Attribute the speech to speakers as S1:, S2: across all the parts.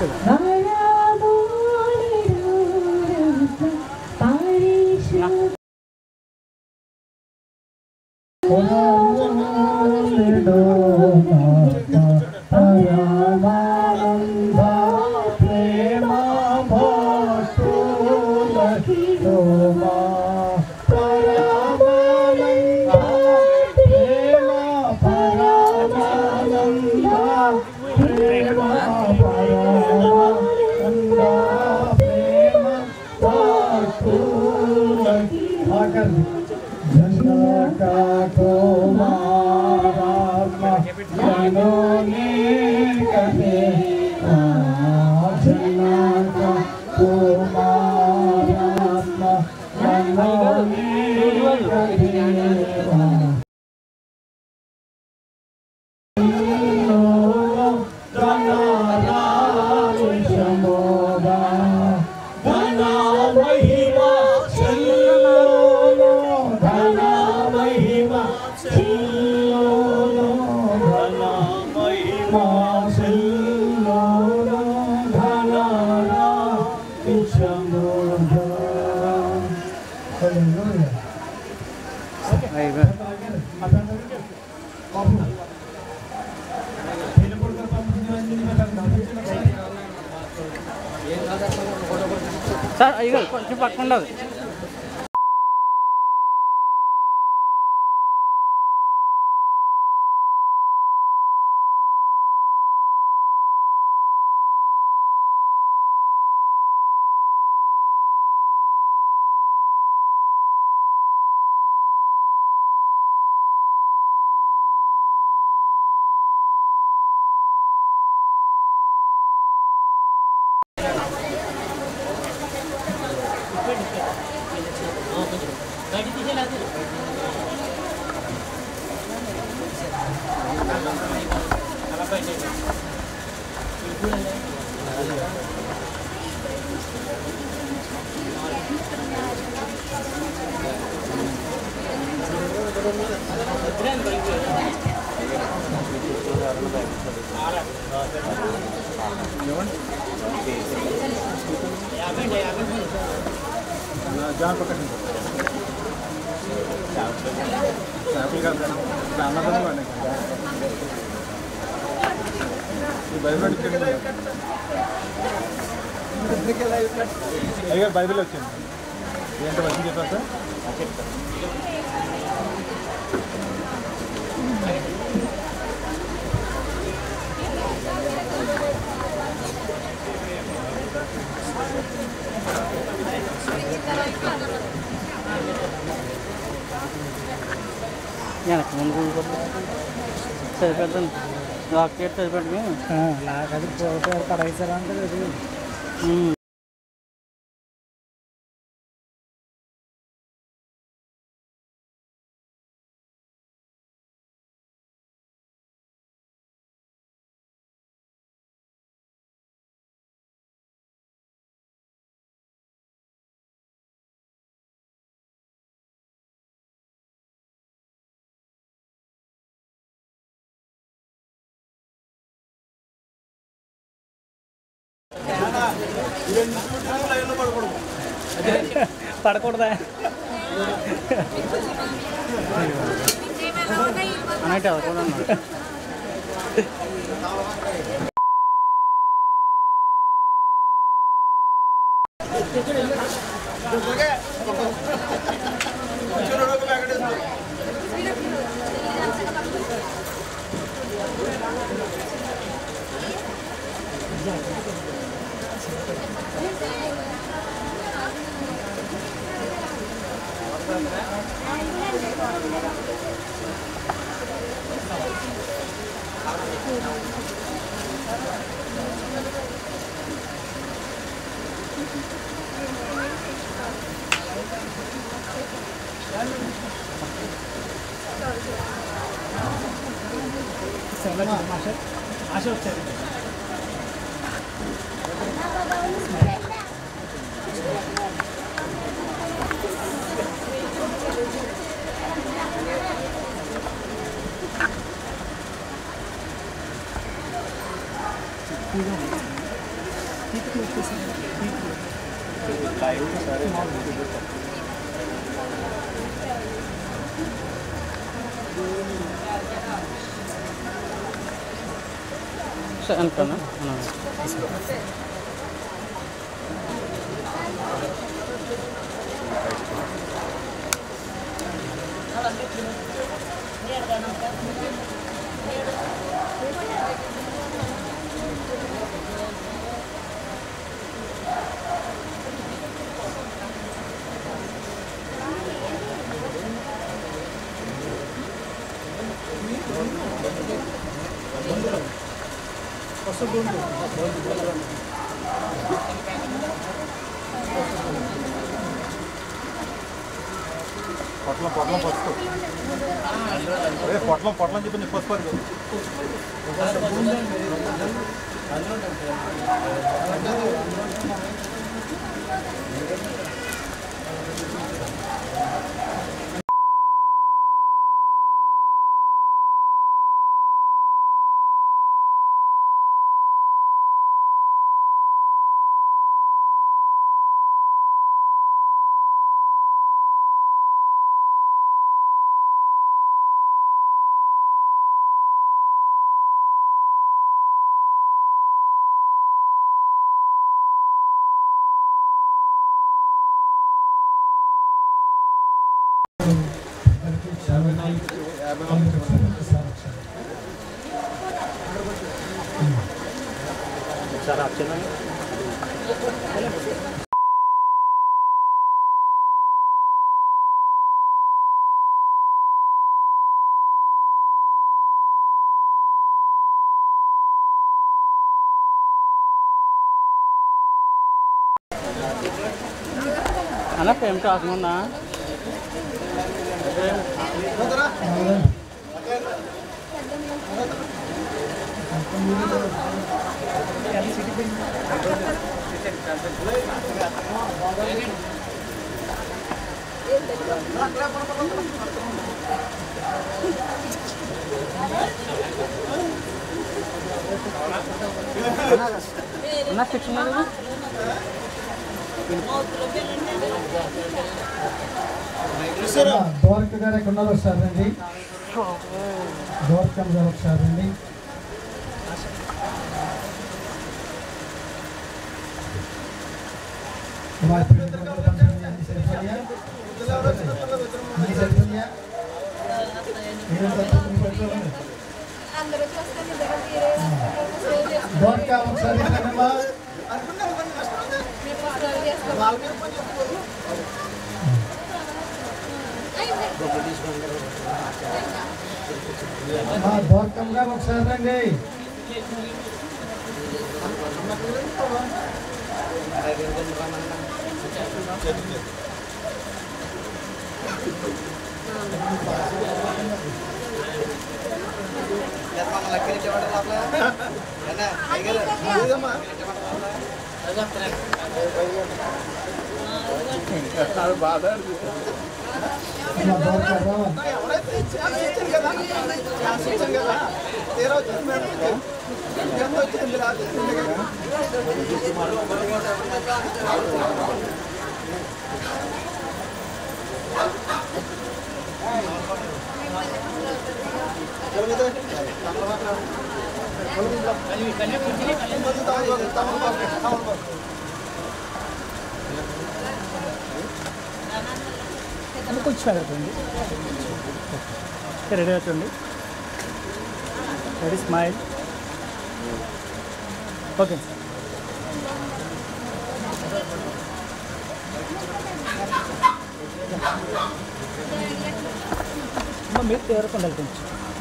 S1: కూర్చోదు
S2: sir అయ్యో కొంచెం పక్కన ఉండదు
S1: జాన్ ప్రకాశం యాపిల్ కాదు అన్నదానం అండి ఈ బైబిల్ ఇచ్చింది అయ్యో బైబిల్ వచ్చింది ఏంటో వచ్చి చెప్పారు సార్
S2: వెనక ముందు సరిపెట్టండి లాక్ చేసి సరిపెట్టమే
S3: లాగది పోతే పడేసారా అంటే అది పడకూడదా
S2: అన్నట్టు ఎవరు
S3: ఆశ వచ్చారు
S2: సార్ అనుకోనా
S1: పొట్లం పొట్లం పసుపు అదే పొట్లం పొట్లం చెప్పి పసుపు అది
S2: అన్న పేమెంట్ రాకుండా అన్న ఫిక్స్ ఉన్నది
S3: దోరక గారు ఎక్కడ ఉన్నారు ఒకసారి రండి దోరకం గారు ఒకసారి రండి వారి పిల్లలు పంపిణీ అన్ని సరిపోయా అన్ని సరిపోయా ఏం తక్కువ పెట్టుకోండి
S4: అందరూ చూస్తే మీ దగ్గర సేవ్ చేసుకుంటాం
S3: దోరక ఒకసారి రండమ్మా
S4: మేము ఫోటోలు చేసుకోవాలి
S3: మా దోరకం గారు ఒకసారి రండి మా దోరక రావాలి
S2: కొంచెం పెడతండి రెడీ అవుతుంది రెడీ స్మైల్ ఓకే సార్ అమ్మ మీరు తేరకుండా కొంచెం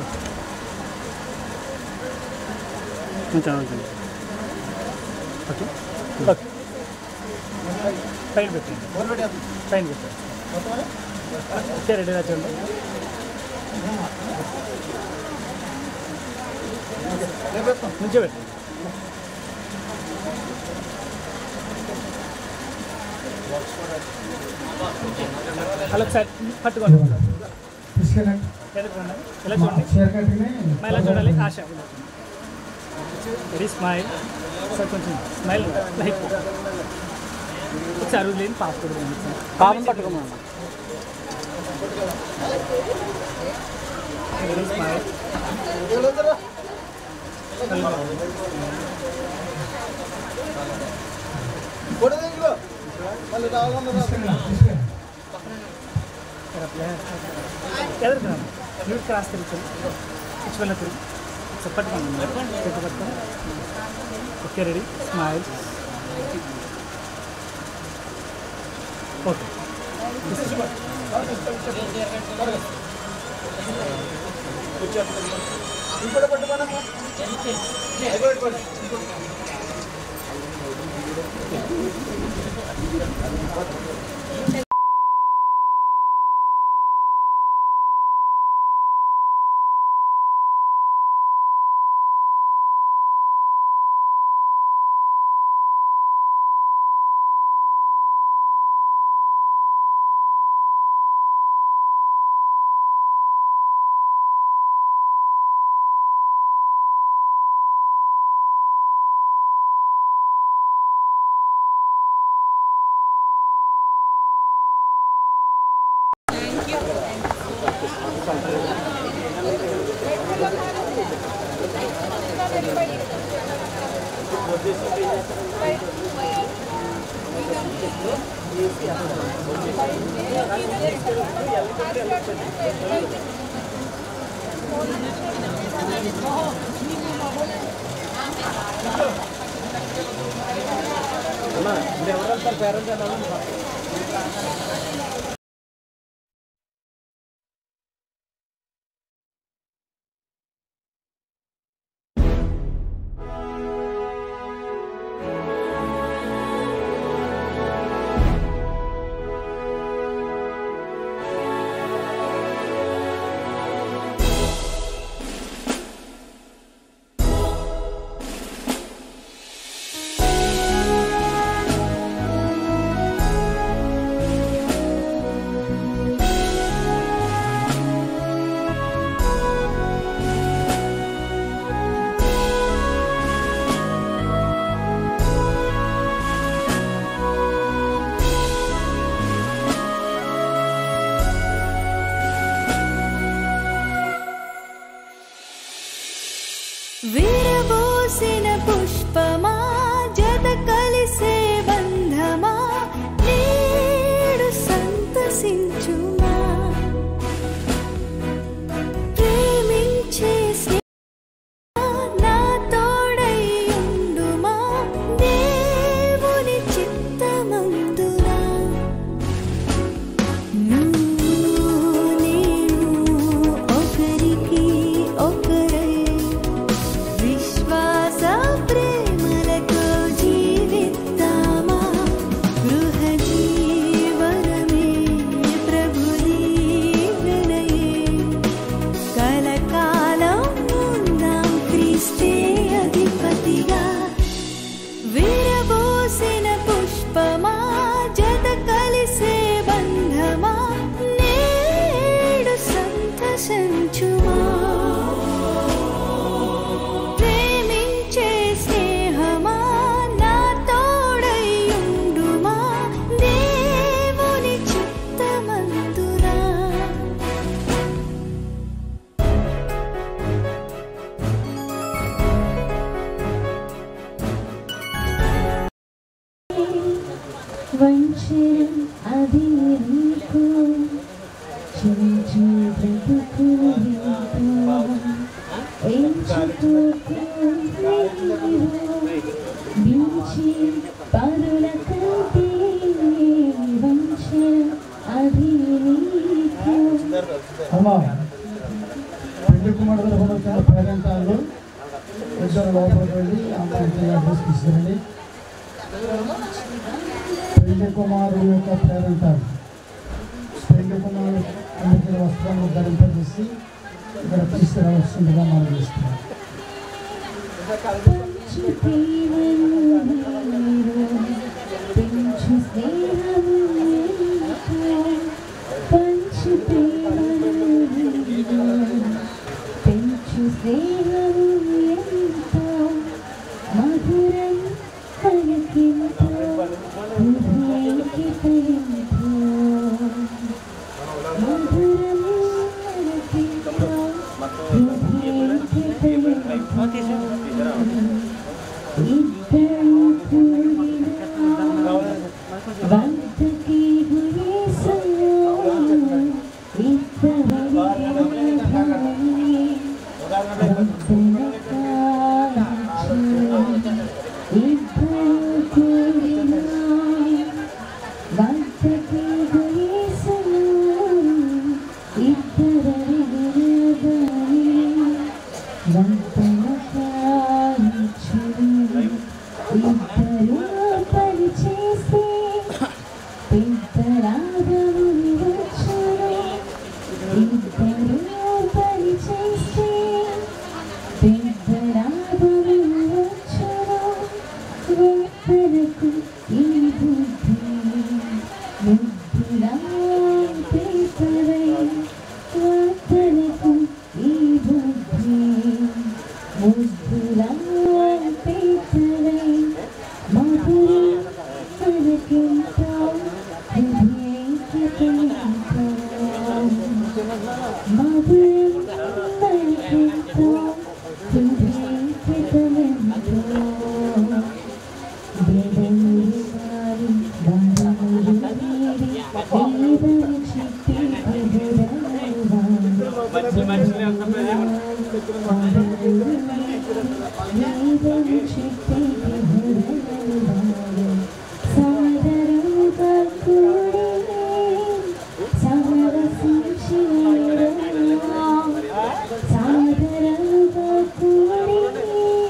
S2: కొంచెం ఉంటుంది ఓకే ఓకే పైన పెట్టండి పైన పెట్టండి ఓకే రెడీ చూడండి నుంచో పెట్టండి అలా ఒకసారి పట్టుకోండి
S3: తీసుకెళ్ళండి
S2: ఎదుర్కోండి ఇలా చూడండి
S3: షేర్ కట్టుకుని
S2: మా ఇలా చూడాలి ఆశ వెరీ స్మైల్ సార్ కొంచెం స్మైల్ లైక్ ఒకసారి లేని పాప కూడా ఉంది సార్
S5: పాపం పట్టుకోమన్నా
S2: వెరీ స్మైల్ ఎదురుకున్నాం న్యూట్ క్రాస్ తిరుగుతుంది పిచ్చువల్ల తిరుగు సో పట్టుకోండి చేతి పట్టుకోండి ఓకే రెడీ స్మైల్ ఓకే
S6: విరబోసిన పుష్పమా జత కలిసే బంధమా నేడు సంతసించుమా ప్రేమించే స్నేహమా నా తోడై ఉండుమా దేవుని చిత్తమందురా నువ్వు నేను ఒకరికి ఒకరై విశ్వాస ప్రేమలతో జీవిద్దామా గృహ జీవనమే ప్రభు దీవెనయే కలకాలం ఉందాం క్రీస్తే అధిపతిగా విరబోసిన పుష్పమా జత కలిసే బంధమా నేడు సంతసించుమా ప్రేమించే స్నేహమా నా తోడై ఉండుమా దేవుని చిత్తమందురా
S7: వంచరం అది నీకు చించు బ్రతుకు నీకు ఎంచుకోకు మించి పరుల కంటే వంచరం అది నీకు
S3: అమ్మా పెళ్లి కుమారుడు కూడా వచ్చిన పేరెంటాలు ఇద్దరు లోపలికి వెళ్ళి అమ్మాయికి అడ్రస్ తీసుకురండి పెళ్లి కుమారుడు యొక్క పేరెంటాలు పెళ్లి కుమారుడు అందుకే వస్త్రాలు ధరింపజేసి ఇక్కడ తీసుకురావాల్సిందిగా మనం చేస్తున్నాం
S7: పంచు ప్రేమను నీరు, పెంచు స్నేహము నీకు. పంచు ప్రేమను నీరు, పెంచు స్నేహము ఎంతో. మధురం పలికింతో హృదయంకితయంతో మధురం పలికింతో హృదయంకితయంతో ఇద్దరు కూడిన వంతకి గుయేసలో ఇద్దరి భావని ఇద్దరు కూడిన వంతకి గుయేసలో ఇద్దరి భావని ఇద్దరు పని చేస్తే పెద్దరాగముని వచ్చును ఇద్దరు పని చేస్తే పెద్దరాగముని వచ్చును వెత్తరకు ఈ బుద్ధి ముద్దులా పేపరై వార్తలకు ఈ బుద్ధి ముద్దులా పేపరై మధురం పలికింతో హృదయంకితయంతో మధురం పలికింతో హృదయంకితయంతో వేదములు వారి వారములు వీరి వేదము చిట్టి వేదము చిట్టి సాదరముగా కూడి సమరసించిన సాదరముగా కూడి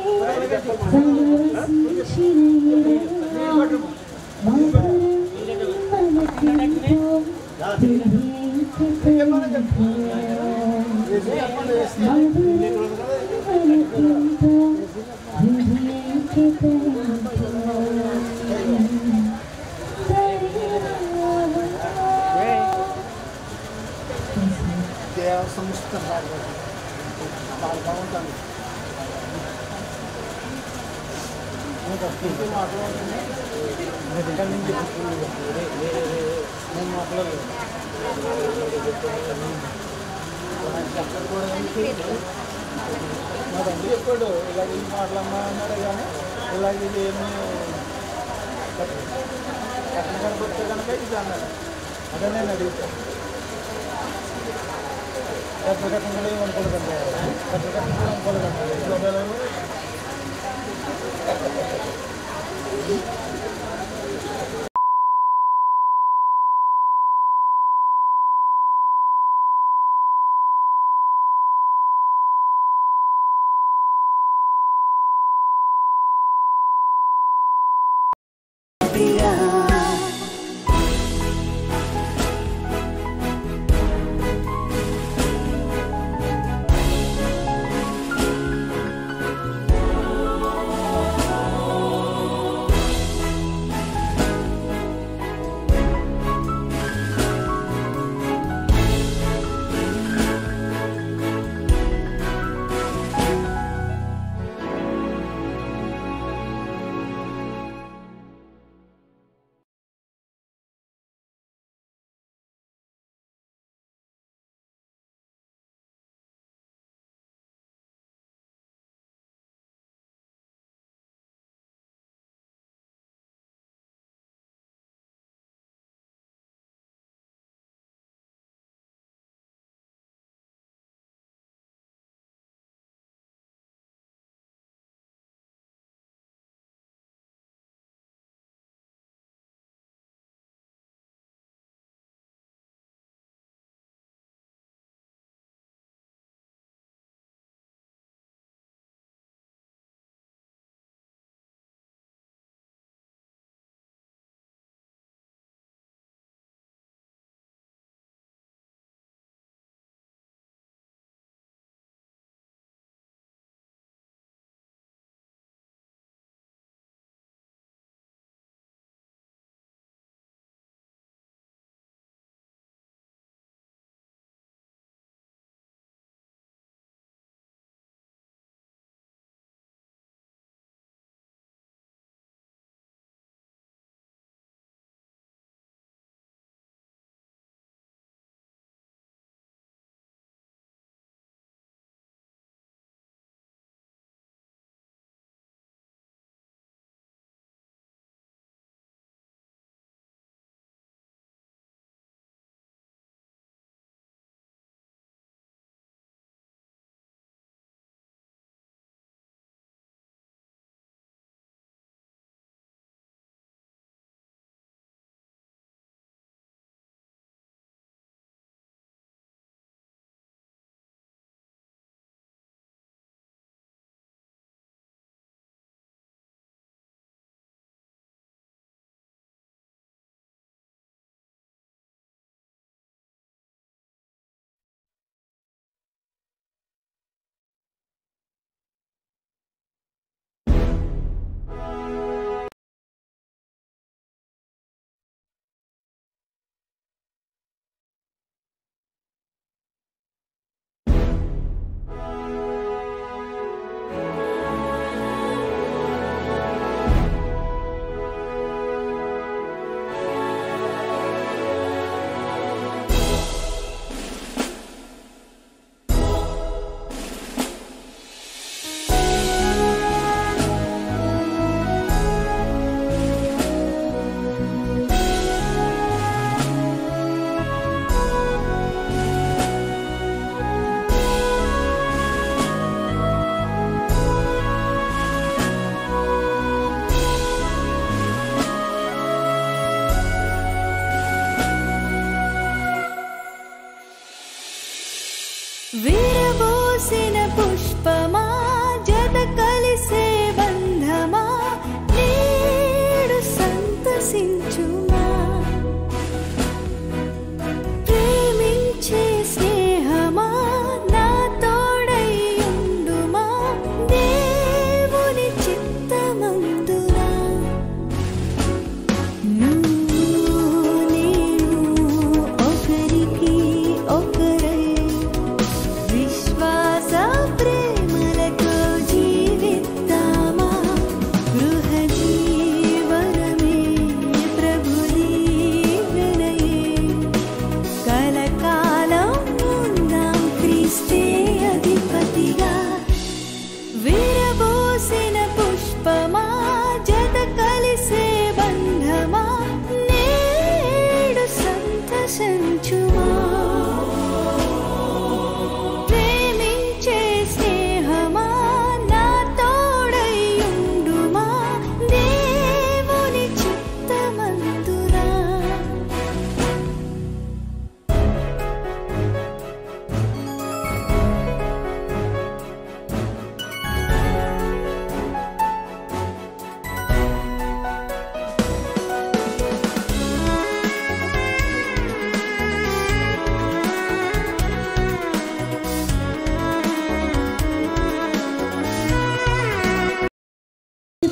S2: దేవ సంస్థ చాలా బాగుంటుంది నేను మాట్లాడలేదు మా తండ్రి చెప్పాడు ఇలాగ ఈ మాటలమ్మా అన్నాడు కానీ ఇలాగ ఇది ఏమి కట్న కనపడితే కనుక ఇది అన్నాడు అదే నేను అడుగుతాను కట్న కట్నం కూడా ఏమి అనుకోలేదండి కట్న కట్నం కూడా అనుకోలేదండి ఇంట్లో పిల్లలు
S6: ఆ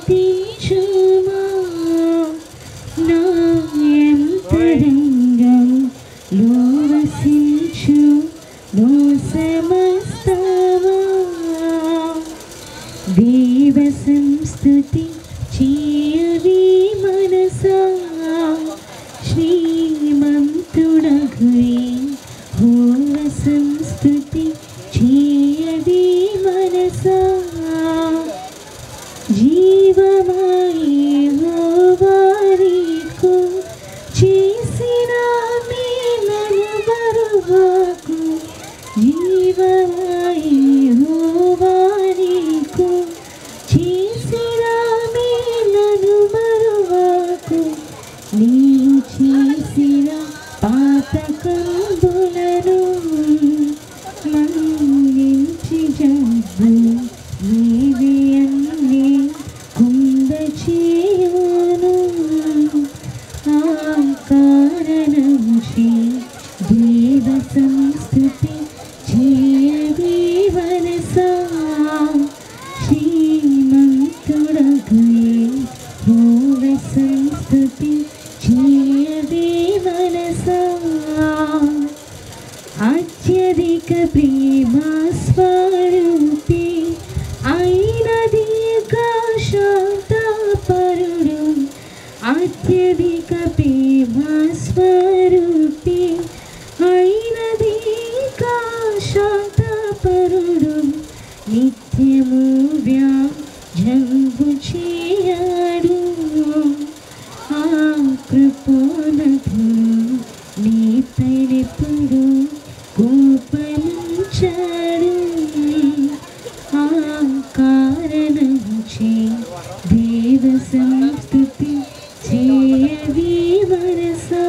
S7: స్తుతించుమా నా యంతరంగం లోవసించు నో సమస్తమా దేవ సంస్తుతి చేయవి మనసా శ్రీమంతుడగురే హోవ సంస్తుతి చేయవి మనసా జీవమాయి హోవారికు చేసిన మేలను బరువాకు జీవమాయి హోవారికు చేసిన మేలను బరువాకు నీవు చేసిన పాతకంబులను మన్నించి జబ్బు నీవి అన్ని కుంద చేయును ఆ కారణంచి దేవ సంస్థుతి చేయవి వరసా శ్రీమంతుడగుయే భోగ సంస్థుతి చేయవి వరసా అత్యధిక ప్రేమ స్వరూపి అయినది శాంతపరుడు అత్యధిక ప్రేమ స్వరూపి అయినది శాంతపరుడు నిత్యము వ్యాజంబు చేయడు ఆ కృపోనకు నీపైనెప్పుడు కోపలించాడు ఆ కారణంచే దేవ సంస్థుతి చేయవి వరసా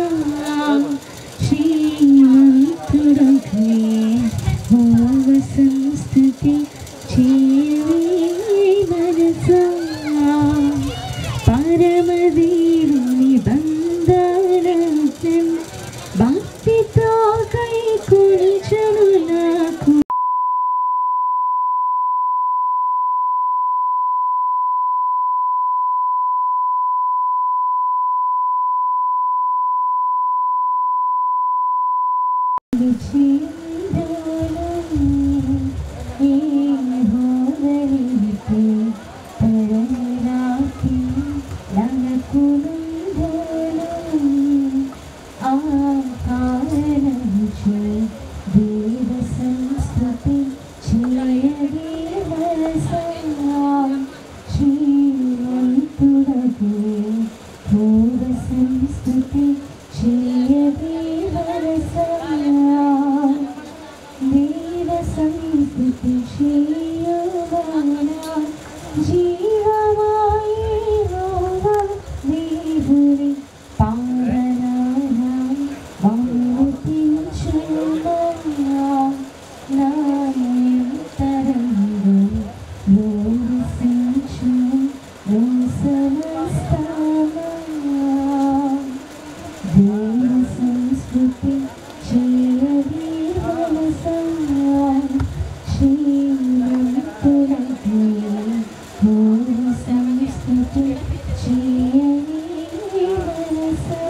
S7: శ్రీమంతుడగే భోగ సంస్థుతి చేయవి వరసా పరమవీరుని బంధనం భక్తితో కై కూర్చను నాకు సంస్కృతి చేయవే వరసా దేవ సంస్కృతి శ్రీయోగానా జీవమాయే హోవా దేవుని పావనానా మమ్ముతించుమా నాయంతరంగం లోవిసించు నో సమస్తమా దేవ సంస్కృతి చేయవే వరసా శ్రీమంతుడగే భోగ సంస్కృతి చేయవే వరసా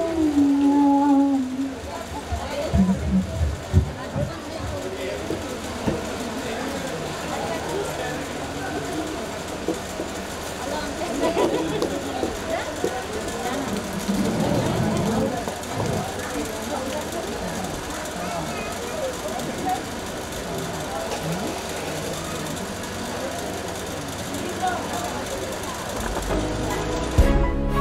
S6: ఆ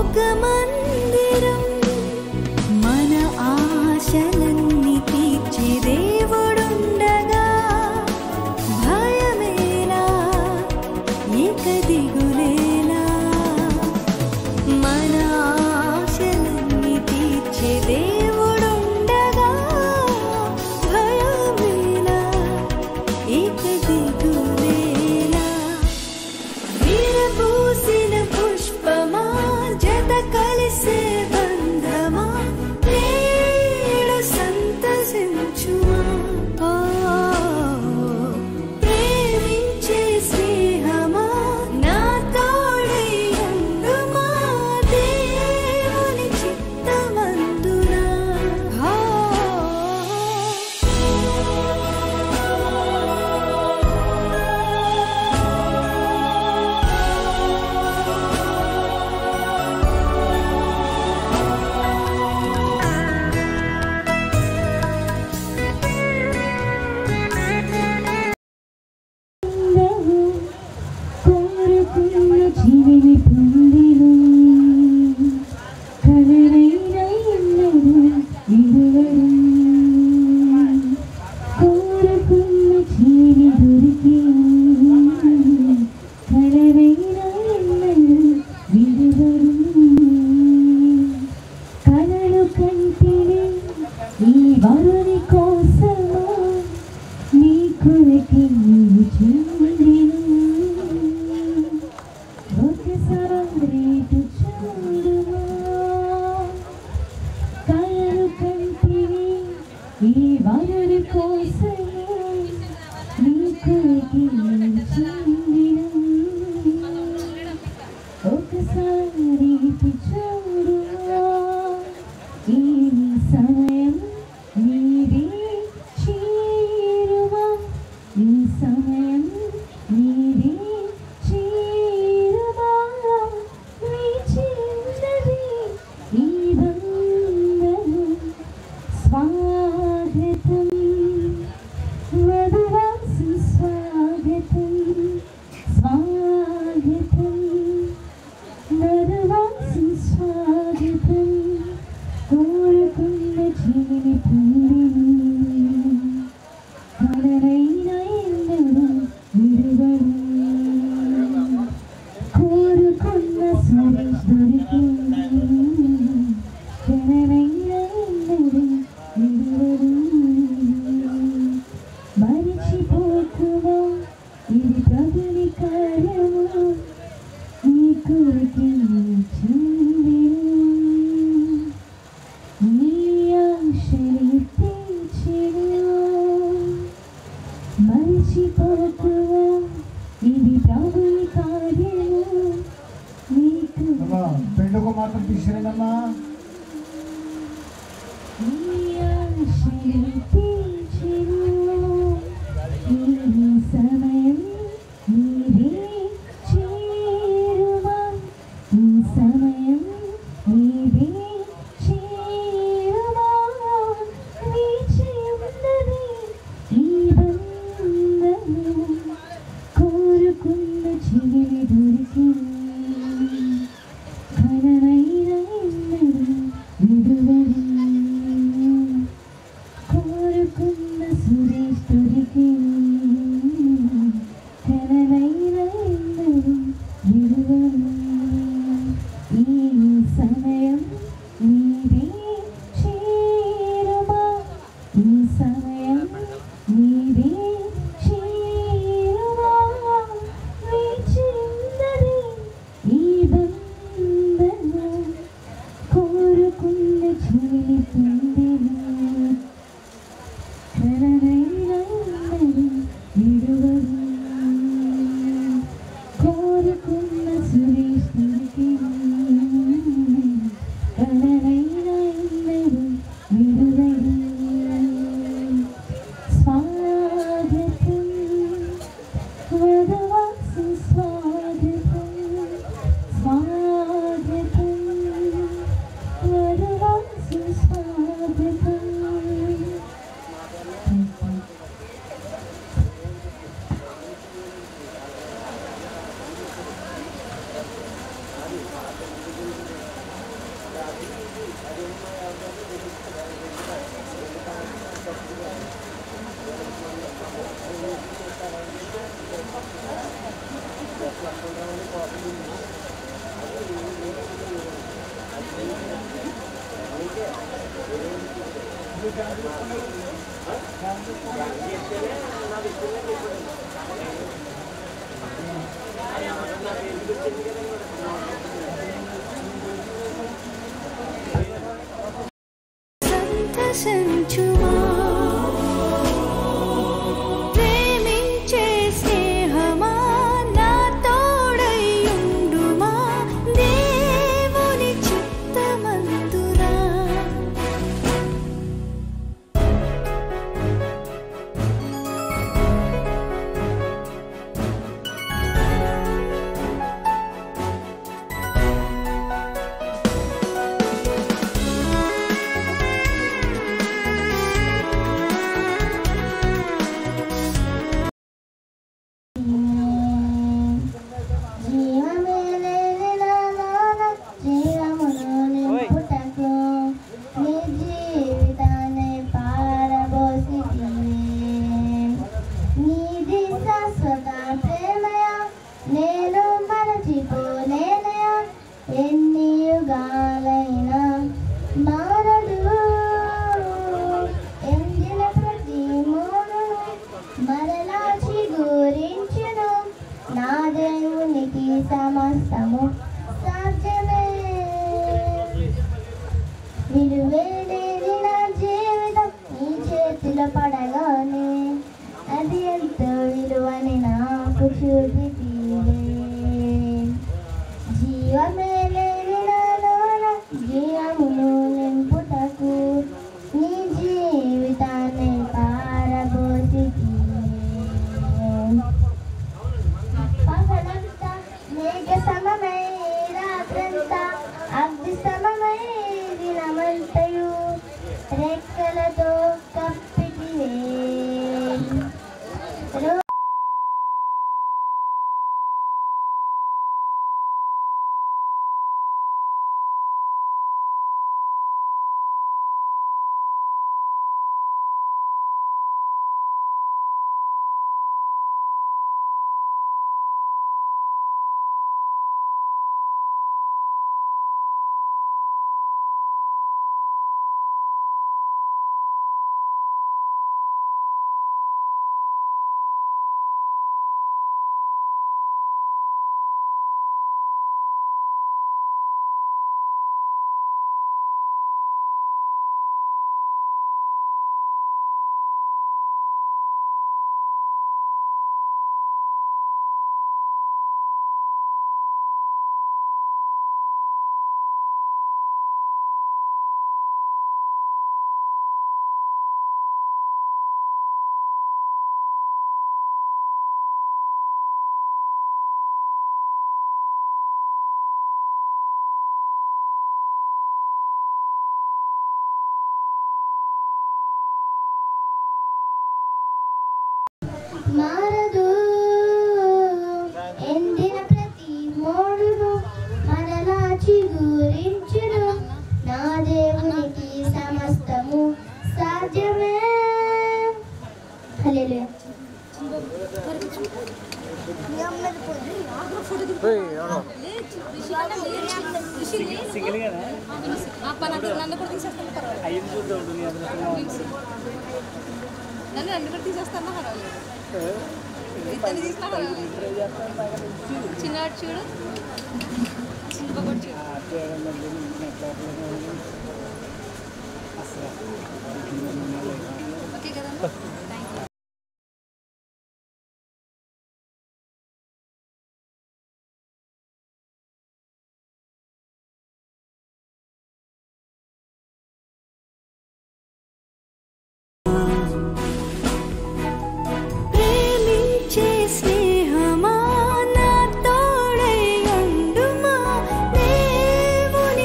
S6: ఒక మందిరం మన ఆశలన్నీ తీర్చే దేవుడుండగా భయమేలా ఏక దిగులేలా మన ఆశలన్నీ తీర్చే దేవుడుండగా భయమేలా ఏక దిగులేలా విరబూసిన పుష్పమా జత కలిసే బంధమా నేడు సంతసించుమా ఓ, ప్రేమించే స్నేహమా నా తోడై ఉండుమా దేవుని చిత్తమందునా ఓ,
S7: కోరుకున్న జీవిని పొందిను కలరైన ఎన్నడూ విడువడు కోరుకున్న జీవి దొరికిను కలరైన ఎన్నడూ విడువడు కలలు కంటిని ఈ వరుని కోసమా నీ కొరకి నీవు చెందిను ఒకసారి ఇటు చూడుమా కలలు కంటిని ఈ వరుని కోసమా నీ కొరకి నీవు చెందిను ఒకసారి ఇటు చూడుమా ఈ సమయం నీదే చేరువా ఈ సమయం నీదే చేరువా వేచి ఉన్నది ఈ బంధము స్వాగతం వధువాసు స్వాగతం స్వాగతం వధువాసు స్వాగతం కోరుకున్న జీవిని పొందిను కలరైన ఎన్నడూ విడువడు కోరుకున్న సురేష్ దొరికింది కలరైన ఎన్నడూ విడువడు మరిచిపోకుమా ఇది ప్రభుని కార్యము నీ కొరకి చెందిను నీ ఆశలు తీర్చెను. మరిచిపోకుమా ఇది ప్రభుని కార్యము నీకు
S3: అమ్మా పెళ్ళికు మాత్రం తీసుకురండమ్మా
S7: నీ ఆశలు తీర్చెను. ఈ సమయం నీవే చేరువా ఈ సమయం నీవే చేరువా వేచి ఉన్నది ఈ బంధము కోరుకున్న జీవిని దొరికింది ఘనమైన ఎన్నడూ విడువడు కోరుకున్న సురేష్ దొరికింది ఘనమైన ఎన్నడూ విడువడు ఈ సమయం నీదే చేరుమా ఈ సమయం నీదే చేరుమా వేచి ఉన్నది ఈ బంధము కోరుకున్న జీవి పొందిను కలనైన ఉన్నది విడువడు కోరుకున్న సురేష్ దొరికిను కలనైన ఉన్నది విడువడు స్వాగతం వధవాసు స్వాగతం స్వాగతం వధవాసు స్వాగతం
S6: సంతసించుమా ప్రేమించే స్నేహమా నా తోడైయుండుమా దేవుని చిత్తమందునా
S7: నేను మరచిపోలేనయా ఎన్ని యుగాలైనా మారడు ఎండిన ప్రతి మూడు మరలా చిగురించును నా దేవునికి సమస్తము సాధ్యమే విలువేలేని నా జీవితం నీ చేతిలో పడగానే అది ఎంతో విలువని నాకు చూపితీవే జీవమే లేని నాలోన జీవమును నింపుటకు నీ జీవితాన్ని పారబోసి పగలంతా మేఘ సమమై రాత్రంతా అగ్ని సమమై దినమంతయు రెక్కలతో కప్పిటివే రో- మారదు ఎండిన ప్రతి మోడును మనలా చిగురించును నా దేవునికి సమస్తము సాధ్యమే హల్లెలూయా
S2: సింగిల్ కదా
S4: నన్ను కూడా తీసేస్తాను పర్వాలేదు
S2: అయ్యి చూద్దాం నీ అదృష్టంగా ఉంది.
S4: నన్ను నన్ను కూడా తీసేస్తాను పర్వాలేదు ఇద్దరిని తీసినా పర్వాలేదు
S2: ట్రై చేస్తాను బాగా నచ్చింది.
S4: చిన్నవాడు చూడు చిన్నవాడు చూడు
S2: ఆ అధ్యాయం మళ్ళీ నెట్ లోపలనే ఉంది. అసలు
S4: ఓకే కదా థ్యాంక్ యూ
S6: ప్రేమించే స్నేహమా నా తోడై ఉండుమా దేవుని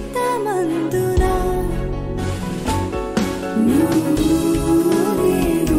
S6: చిత్తమందునా నువ్వే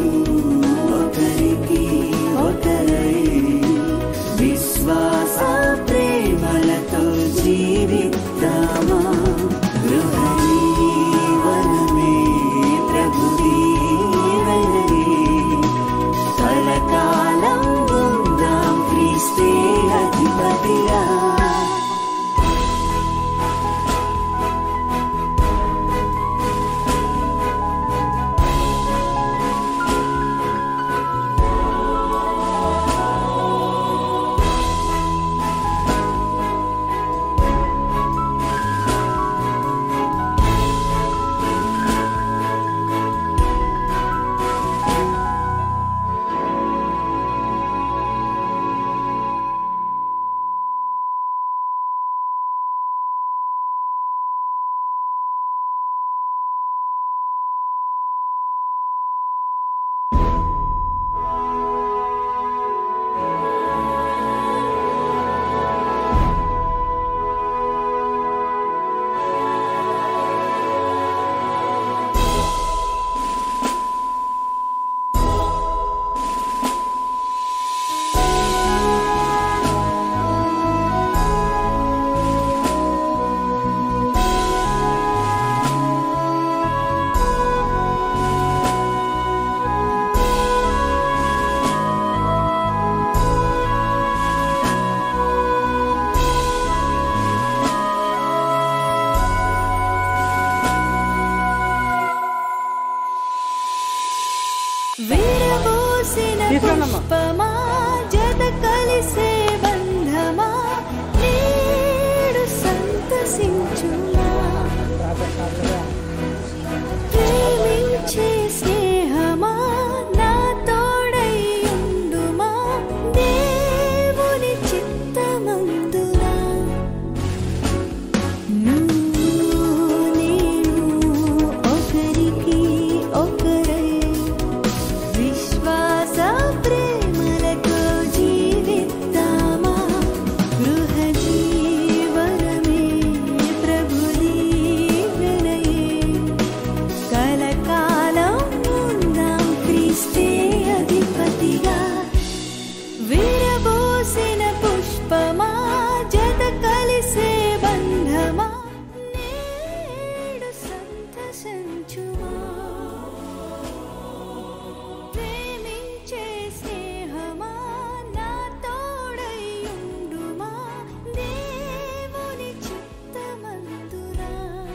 S6: ప్రేమించే స్నేహమా నా తోడై ఉండుమా దేవుని చిత్తమందునా నువ్వు నేను ఒకరికి ఒకరై విశ్వాస ప్రేమలతో జీవిద్దామా గృహ జీవనమే ప్రభు దీవెనయే కలకాలం ఉందాం క్రీస్తే అధిపతిగా విరబోసిన పుష్పమా జత కలిసే బంధమా నేడు సంతసించుమా ప్రేమించే స్నేహమా నా తోడై ఉండుమా దేవుని చిత్తమందునా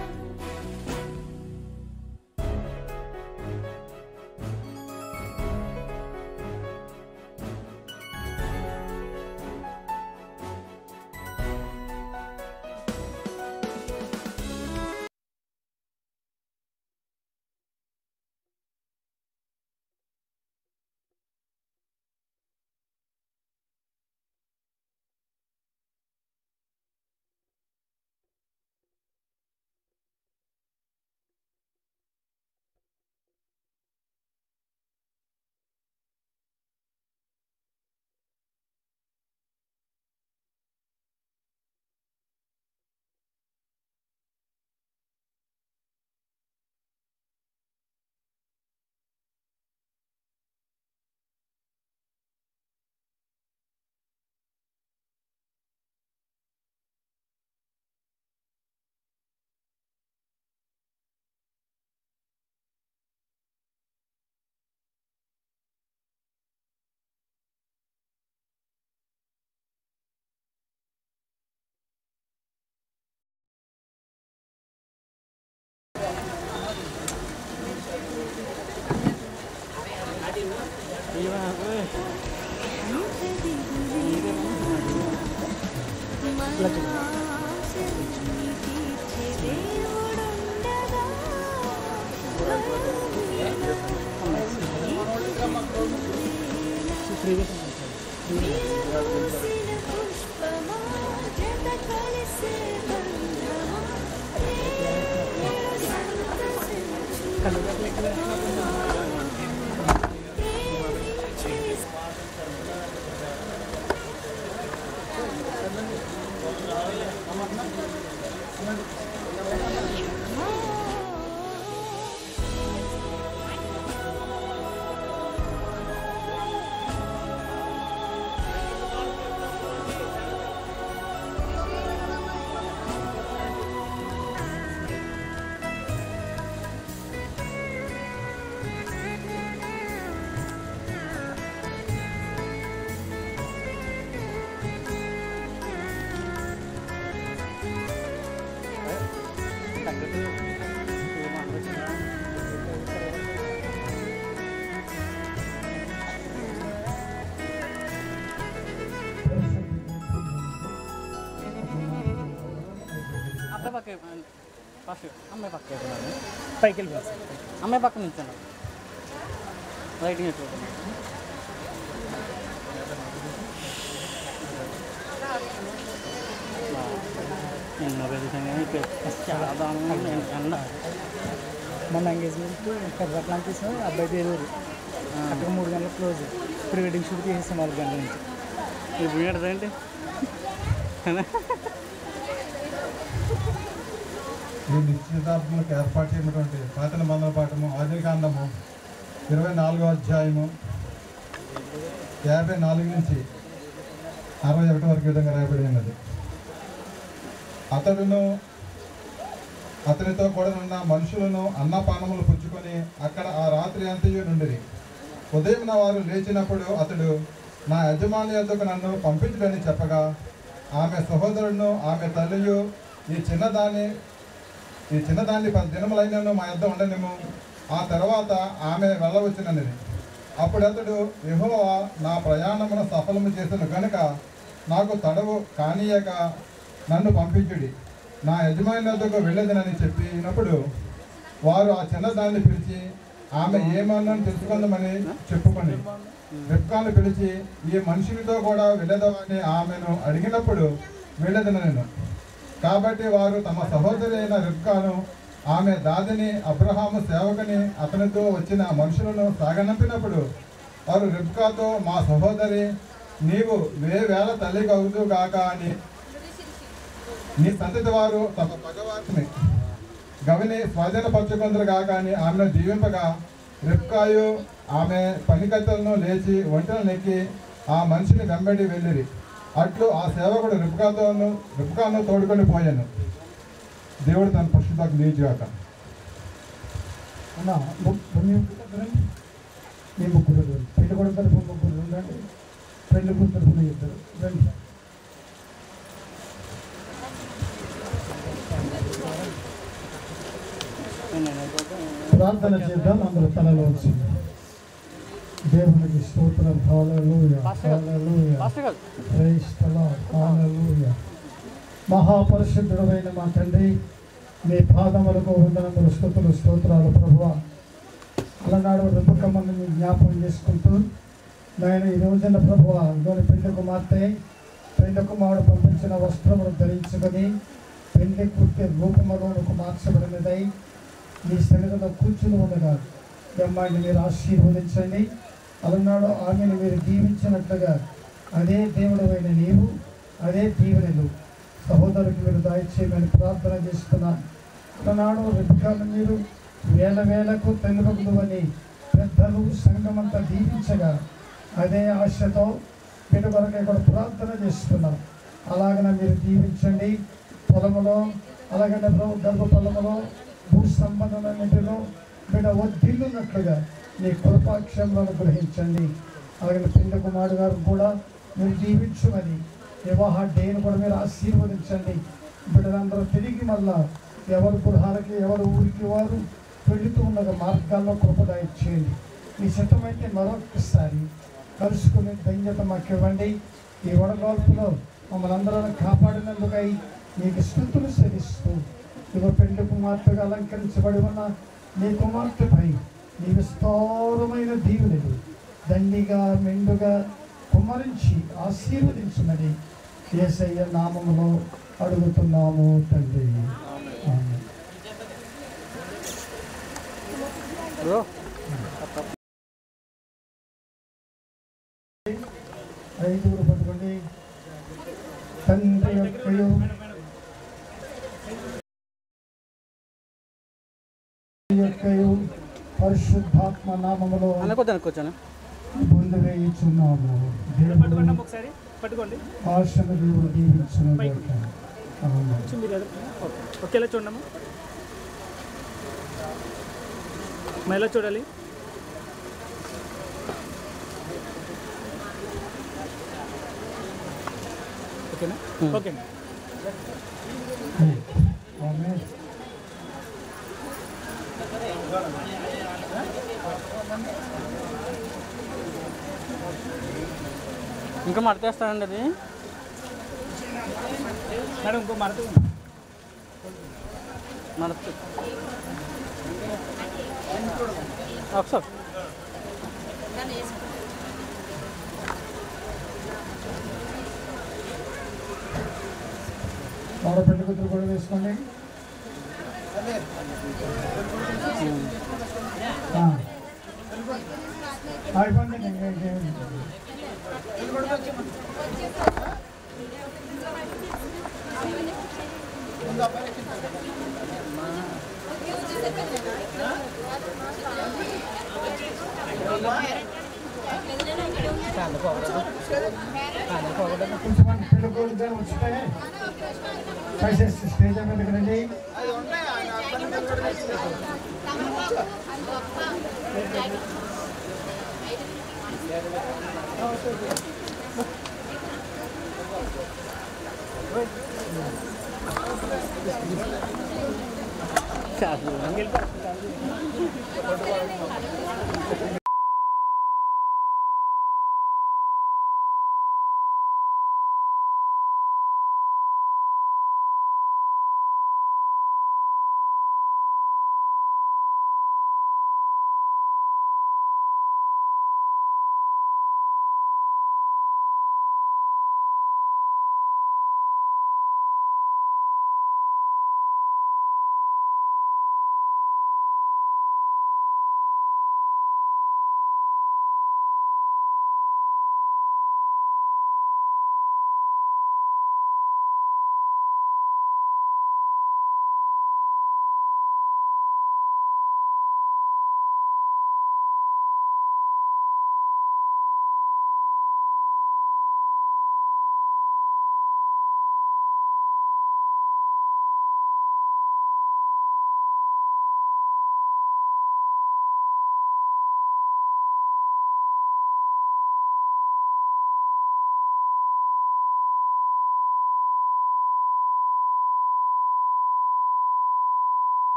S5: అబ్బాయి పక్క ఫస్ట్ అమ్మాయి పక్క వేసుకున్నాను
S2: పైకి వెళ్ళిపోయి సార్
S5: అమ్మాయి పక్క నుంచి రైట్ నుంచి నిన్న వెళ్తాను చాలా దారుణంగా ఉంది. ఎండ
S2: మొన్న ఎంగేజ్మెంట్ పెద్దపట్ల తీసాం అబ్బాయి తెలియదు అక్కడ మూడు గంటలకు క్లోజ్ ప్రీ వెడ్డింగ్ షూట్ చేసేసాం నాలుగు గంటల నుంచి
S5: ఇప్పుడు ఏంటంటే
S1: ఈ నిశ్చితార్థములకు ఏర్పాటు చేయనటువంటి పాత నిబంధన పాఠము ఆదికాండము ఇరవై నాలుగో అధ్యాయము యాభై నాలుగు నుంచి అరవై ఒకటి వరకు ఈ విధంగా రాయబడి ఉన్నది అతడును అతనితో కూడా ఉన్న మనుషులను అన్నపానములు పుచ్చుకొని అక్కడ ఆ రాత్రి అంతయు నుండిరి ఉదయం వారు లేచినప్పుడు అతడు నా యజమాని యొద్దకు నన్ను పంపించడని చెప్పగా ఆమె సహోదరుడును ఆమె తల్లియు ఈ చిన్నదాన్ని ఈ చిన్నదాన్ని పది దినములైనను మా యొద్ద ఉండనేమో ఆ తర్వాత ఆమె వెళ్ళవచ్చునని అప్పుడు అతడు యెహోవా నా ప్రయాణమును సఫలము చేసిన కనుక నాకు తడవు కానీయక నన్ను పంపించుడి నా యజమాని వద్దకు వెళ్ళదనని చెప్పినప్పుడు వారు ఆ చిన్నదాన్ని పిలిచి ఆమె ఏమన్నాను తెలుసుకుందామని చెప్పుకొని రెప్కాను పిలిచి ఈ మనుషులతో కూడా వెళ్ళదమని ఆమెను అడిగినప్పుడు వెళ్ళదనను కాబట్టి వారు తమ సహోదరి అయిన రిబ్కాను ఆమె దాదిని అబ్రహాము సేవకుని అతనితో వచ్చిన మనుషులను సాగనంపినప్పుడు వారు రిబ్కాతో మా సహోదరి నీవు వేవేల తల్లికి అవుతూ గాక అని నీ సంతతి వారు తమ పగవారిని గవిని స్వాధీనపరచుకుందరు కాక అని ఆమెను దీవింపగా రిప్కాయు ఆమె పనికత్తెలను లేచి ఒంటెలు నెక్కి ఆ మనిషిని వెంబడి వెళ్ళిరి అట్లు ఆ సేవకుడు రిప్కాతోను రిప్కాను తోడుకొని పోయాను దేవుడు తన పరిశుద్ధకు నీచుగాక
S3: అన్న ము- మీ ముగ్గురు రండి. మీ ముగ్గురు రండి. పెళ్లి కొడుకు తరపు ముగ్గురు రండి పెళ్లి కూతురు తరపున ఇద్దరు రండి ప్రార్థన చేద్దాం అందరూ తలలో వచ్చింది దేవునికి స్తోత్రం హల్లెలూయా హల్లెలూయా
S5: ఫాస్ట్ కాదు
S3: ప్రైజ్ ద లార్డ్ హల్లెలూయా మహాపరిశుద్ధుడైన మా తండ్రి మీ పాదములకు వందనములు స్తుతులు స్తోత్రాలు ప్రభువా అలనాడు రుబ్బకమ్మని మీ జ్ఞాపకం చేసుకుంటూ నేను ఈ రోజున ప్రభువ ఇదోని పెళ్లి కుమార్తె పెళ్లి కుమారుడు పంపించిన వస్త్రములు ధరించుకొని పెళ్లి కుర్తి రూపములోనికి మార్చబడినదై మీ సన్నిధిలో కూర్చుని ఉండగా ఈ అమ్మాయిని మీరు ఆశీర్వదించండి అలనాడు ఆమెను మీరు దీవించినట్లుగా అదే దేవుడమైన నీవు అదే దీవెనలు సహోదరుకి మీరు దయచేయమని ప్రార్థన చేస్తున్నాను అలనాడు రెబ్బకాలు మీరు వేల వేలకు తెలుగులు అని పెద్దలు సంఘమంతా దీవించగా అదే ఆశతో వీటి కొరకు ఇక్కడ ప్రార్థన చేస్తున్నాం అలాగనే మీరు దీవించండి పొలములో అలాగనే ప్రభు గర్భ పొలములో భూ సంబంధమైనటిలో బిడ్డ వద్దిల్లున్నట్లుగా మీ కృపాక్షములను గ్రహించండి అలాగే పిండ కుమారుడు గారు కూడా మీరు దీవించమని వివాహ డేను కూడా మీరు ఆశీర్వదించండి బిడ్డలందరూ తిరిగి మళ్ళా ఎవరు గృహాలకి ఎవరు ఊరికి వారు వెళుతూ ఉన్న మార్గాల్లో కృపద ఇచ్చేయండి మీ చిత్తమైతే మరొకసారి కలుసుకునే ధన్యత మాకు ఇవ్వండి ఈ వడగాల్పులో మమ్మల్ని అందరం కాపాడినందుకై మీకు స్థుతులు చెల్లిస్తూ ఇదిగో పెళ్లి కుమార్తెగా అలంకరించబడి ఉన్న నీ కుమార్తెపై నీ విస్తారమైన దీవెనలు దండిగా మెండుగా కుమ్మరించి ఆశీర్వదించమని ఏసయ్య నామములో అడుగుతున్నాము తండ్రి ఆమేన్.
S5: బ్రో
S3: ఐదుగురు పట్టుకోండి తండ్రి యొక్కయు యొక్కయు పరిశుద్ధాత్మ నామములో
S5: అనుకోద్దు అనుకోవచ్చాను
S3: ముందు వేయించున్నాము దేవుడు
S2: పట్టుకోండి అమ్మ ఒకసారి పట్టుకోండి
S3: ఆశను దేవుడు దీవించును గాక. ఆమేన్.
S2: కొంచెం మీరు ఎదురు- ఓకే ఒకేలా చూడమ్మా మళ్ళీ చూడాలి ఓకేనా ఓకే
S3: ఆమేన్.
S5: ఇంకా మడతేస్తానండి అది
S2: మేడం ఇంకో మరత
S5: మడత ఒకసారి
S3: ఆడ పెళ్లి కూతురు కూడా వేసుకోండి ఆ. అయిపోయింది ఇంకా ఇంకేం లేదు. కొంచెం మంది పెళ్లి కూతురు వచ్చితే పైసేసి స్టేజ్ మీదకి రండి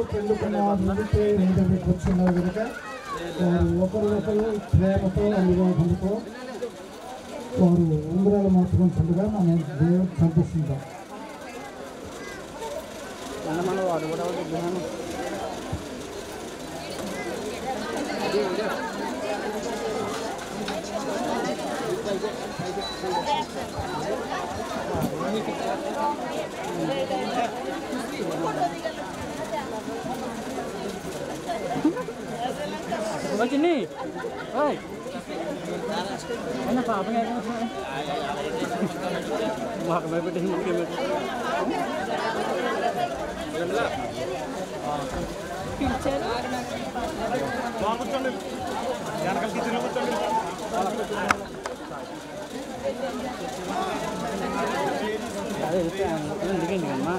S3: పెళ్లి కుమారుడికి ఎదురు కూర్చున్నారు కనుక వారు ఒకరికొకరు ప్రేమతో అనుభవంతో వారు ఉంగరాలు మార్చుకుంటుండగా మనం దేవుడు సంతోషించాం
S5: మన మన వాడు కూడా విగ్రహం వచ్చింది ఓయ్ అయినా పాపం మాకు భయపెట్టేసి ముందుకే అదే ఎందుకండి అమ్మా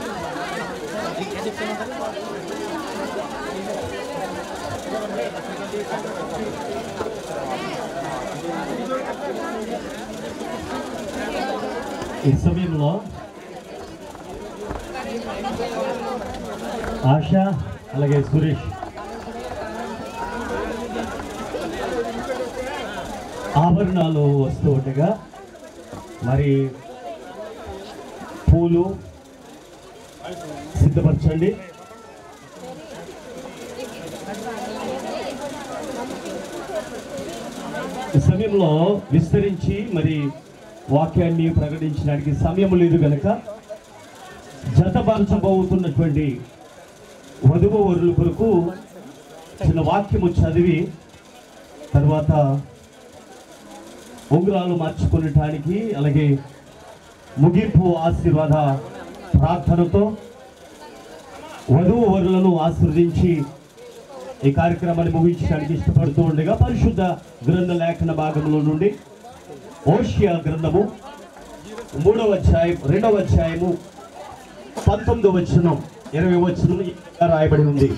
S8: ఈ సమయంలో ఆశ అలాగే సురేష్ ఆభరణాలు వస్తూ ఉండగా మరి పూలు సిద్ధపరచండి ఈ సమయంలో విస్తరించి మరి వాక్యాన్ని ప్రకటించడానికి సమయం లేదు గనక జతపరచబోతున్నటువంటి వధువు వరుల కొరకు చిన్న వాక్యము చదివి తర్వాత ఉంగరాలు మార్చుకునటానికి అలాగే ముగింపు ఆశీర్వాద ప్రార్థనతో వధువు వరులను ఆశీర్వదించి ఈ కార్యక్రమాన్ని ముగించడానికి ఇష్టపడుతూ ఉండగా పరిశుద్ధ గ్రంథ లేఖన భాగంలో నుండి ఓషియా గ్రంథము మూడవ అధ్యాయం రెండవ అధ్యాయము పంతొమ్మిదవ వచనం ఇరవై వచనం ఇలా రాయబడి ఉంది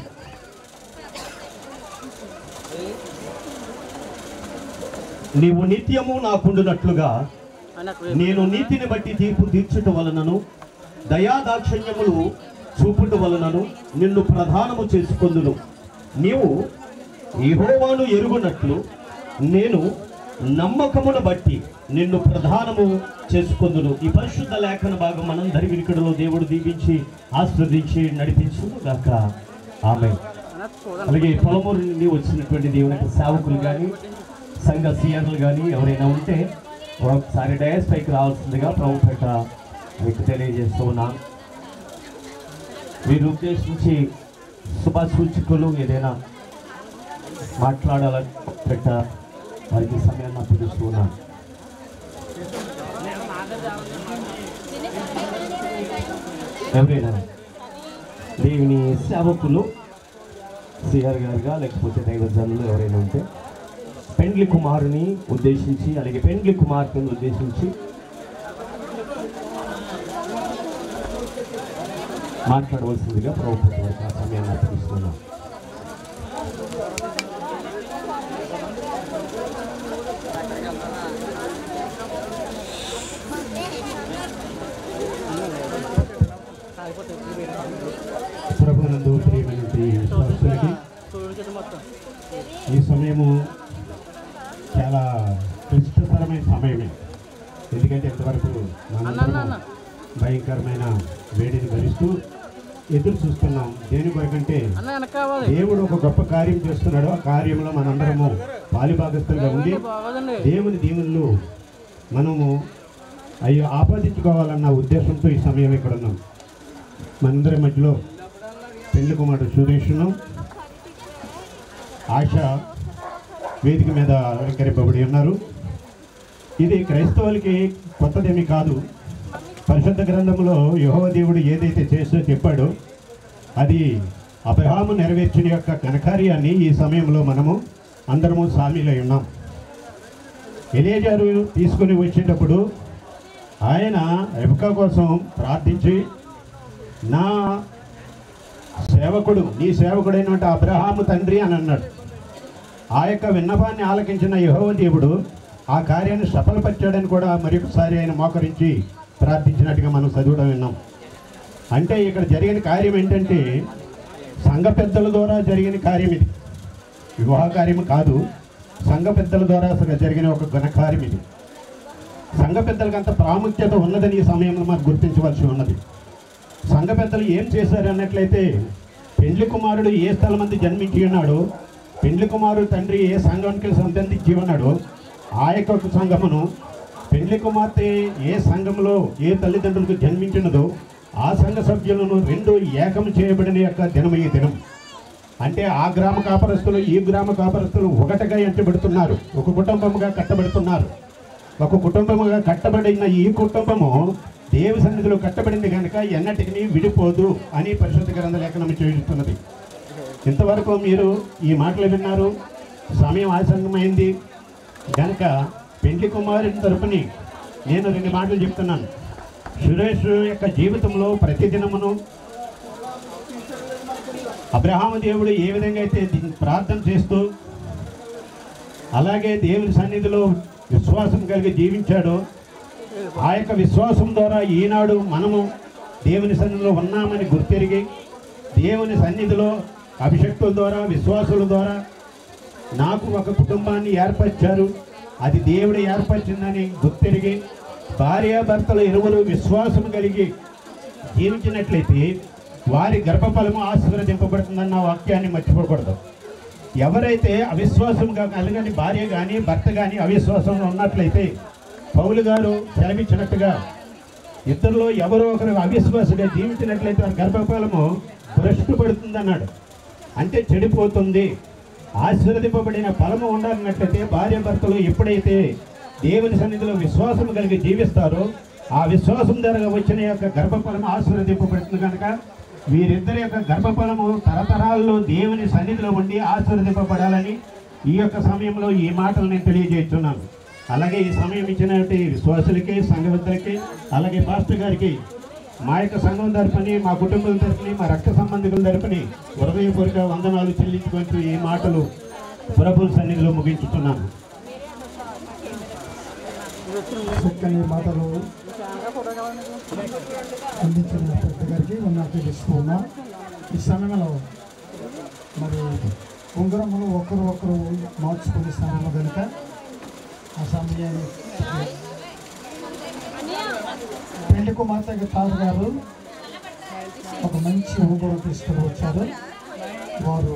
S8: నీవు నిత్యము నాకుండునట్లుగా నేను నీతిని బట్టి తీర్పు తీర్చుట వలనను దయాదాక్షణ్యములు చూపుట వలనను నిన్ను ప్రధానము చేసుకొందును నీవు యెహోవాను ఎరుగునట్లు నేను నమ్మకమును బట్టి నిన్ను ప్రధానము చేసుకొందును ఈ పరిశుద్ధ లేఖన భాగం మనందరి వినికడలో దేవుడు దీవించి ఆస్వాదించి నడిపించు గాక ఆమె అలాగే పొలమూరు నుండి వచ్చినటువంటి దేవుని యొక్క సేవకులు కానీ సంఘ సీఎంలు కానీ ఎవరైనా ఉంటే ఒకసారి డయాస్ పైకి రావాల్సిందిగా ప్రభుపేట మీకు తెలియజేస్తూ ఉన్నాను మీరు ఉద్దేశించి శుభ సూచికలు ఏదైనా మాట్లాడాలని పెట్ట వారికి సమయాన్ని అప్పగిస్తూ ఉన్నాను ఎవరైనా దేవుని సేవకులు సిఆర్ గారుగా లేకపోతే దైవజనులు ఎవరైనా ఉంటే పెండ్లి కుమారుని ఉద్దేశించి అలాగే పెండ్లి కుమార్తెను ఉద్దేశించి మాట్లాడవలసిందిగా ప్రభుత్వం వారికి ఆ సమయాన్ని అర్పిస్తున్నాం ప్రభునందు ప్రియమైనటువంటి విశ్వాసులకి ఈ సమయము చాలా క్లిష్టతరమైన సమయమే ఎందుకంటే ఇంతవరకు మనందరము భయంకరమైన వేడిని భరిస్తూ ఎదురు చూస్తున్నాం దేని కొరకంటే
S5: అన్న వెనక కావాలి
S8: దేవుడు ఒక గొప్ప కార్యం చేస్తున్నాడు ఆ కార్యంలో మనందరము పాలిభాగస్తులుగా ఉండి
S5: బాగోదండి
S8: దేవుని దీవులు మనము అయ్యో ఆపాదించుకోవాలన్న ఉద్దేశంతో ఈ సమయం ఇక్కడ ఉన్నాం మనందరి మధ్యలో పెళ్లి కుమారుడు సురేష్ను ఆశ వేదిక మీద అలంకరింపబడి ఉన్నారు ఇది క్రైస్తవులకి కొత్తదేమీ కాదు పరిశుద్ధ గ్రంథంలో యెహోవా దేవుడు ఏదైతే చేసో చెప్పాడో అది అబ్రహాము నెరవేర్చిన యొక్క ఘనకార్యాన్ని ఈ సమయంలో మనము అందరము సామీలై ఉన్నాం ఎలియజారు తీసుకుని వచ్చేటప్పుడు ఆయన రెబకా కోసం ప్రార్థించి నా సేవకుడు నీ సేవకుడైనటువంటి అబ్రహాము తండ్రి అని అన్నాడు ఆ యొక్క విన్నపాన్ని ఆలకించిన యెహోవ దేవుడు ఆ కార్యాన్ని సఫలపరిచాడని కూడా మరొకసారి ఆయన మోకరించి ప్రార్థించినట్టుగా మనం చదవడం విన్నాం అంటే ఇక్కడ జరిగిన కార్యం ఏంటంటే
S9: సంఘ పెద్దల ద్వారా జరిగిన కార్యం ఇది వివాహ కార్యం కాదు సంఘ పెద్దల ద్వారా అసలు జరిగిన ఒక ఘనకార్యం ఇది సంఘ పెద్దలకు అంత ప్రాముఖ్యత ఉన్నదని ఈ సమయంలో మనకు గుర్తించవలసి ఉన్నది సంఘ పెద్దలు ఏం చేశారు అన్నట్లయితే పెండ్లి కుమారుడు ఏ స్థలం మంది జన్మించి ఉన్నాడో పెండ్లి కుమారుడు తండ్రి ఏ సంఘానికి సంబంధించి ఉన్నాడో ఆ యొక్క సంఘమును పెండ్లి కుమార్తె ఏ సంఘంలో ఏ తల్లిదండ్రులకు జన్మించినదో ఆ సంఘ సభ్యులను రెండు ఏకం చేయబడిన యొక్క దినం ఈ దినం అంటే ఆ గ్రామ కాపరస్తులు ఈ గ్రామ కాపరస్తులు ఒకటిగా ఎంచబడుతున్నారు ఒక కుటుంబముగా కట్టబడుతున్నారు ఒక కుటుంబముగా కట్టబడిన ఈ కుటుంబము దేవి సన్నిధిలో కట్టబడింది కనుక ఎన్నటికి విడిపోదు అని పరిశుద్ధ గ్రంథ లేఖనం చేస్తున్నది ఇంతవరకు మీరు ఈ మాటలు విన్నారు సమయం ఆసన్నమైంది కనుక పెండ్లి కుమారుని తరపుని నేను రెండు మాటలు చెప్తున్నాను సురేష్ యొక్క జీవితంలో ప్రతిదినమును అబ్రహాము దేవుడు ఏ విధంగా అయితే దీన్ని ప్రార్థన చేస్తూ అలాగే దేవుని సన్నిధిలో విశ్వాసం కలిగి జీవించాడో ఆ యొక్క విశ్వాసం ద్వారా ఈనాడు మనము దేవుని సన్నిధిలో ఉన్నామని గుర్తెరిగి దేవుని సన్నిధిలో అభిషక్తుల ద్వారా విశ్వాసుల ద్వారా నాకు ఒక కుటుంబాన్ని ఏర్పరిచారు అది దేవుడు ఏర్పరిచిందని గుర్తెరిగి భార్యాభర్తలు ఇరువురు విశ్వాసం కలిగి జీవించినట్లయితే వారి గర్భఫలము ఆశీర్వదింపబడుతుందన్న వాక్యాన్ని మర్చిపోకూడదు ఎవరైతే అవిశ్వాసంగా కలగని భార్య కానీ భర్త కానీ అవిశ్వాసంలో ఉన్నట్లయితే పౌలు గారు సెలవిచ్చినట్టుగా ఇద్దరిలో ఎవరో ఒకరు అవిశ్వాసగా జీవించినట్లయితే వారి గర్భఫలము భ్రష్టు పడుతుందన్నాడు అంటే చెడిపోతుంది ఆశీర్వదింపబడిన ఫలము ఉండాలన్నట్లయితే భార్య భర్తలు ఎప్పుడైతే దేవుని సన్నిధిలో విశ్వాసం కలిగి జీవిస్తారో ఆ విశ్వాసం ద్వారా వచ్చిన యొక్క గర్భఫలం ఆశీర్వదింపబడుతుంది కనుక వీరిద్దరి యొక్క గర్భఫలము తరతరాల్లో దేవుని సన్నిధిలో ఉండి ఆశీర్వదింపబడాలని ఈ యొక్క సమయంలో ఈ మాటలు నేను తెలియజేస్తున్నాను అలాగే ఈ సమయం ఇచ్చినటువంటి విశ్వాసులకి సంఘవిద్యులకి అలాగే పాస్టర్ గారికి మా యొక్క సంఘం తరపుని మా కుటుంబం తరపుని మా రక్త సంబంధికుల తరపుని హృదయపూర్వక వందనాలు చెల్లించుకుంటూ ఈ మాటలు ప్రభుల సన్నిధిలో ముగించుతున్నాను
S3: చక్కని మాటలు అందించిన పెద్ద గారికి వందలు తెలుస్తూ ఉన్నాం ఈ సమయంలో మరి ఉంగరములు ఒకరు ఒకరు మార్చుకునే స్థానంలో కనుక ఆ సమయాన్ని పెళ్లి కుమార్తె తాత గారు ఒక మంచి ఉంగరం తీసుకుని వచ్చారు వారు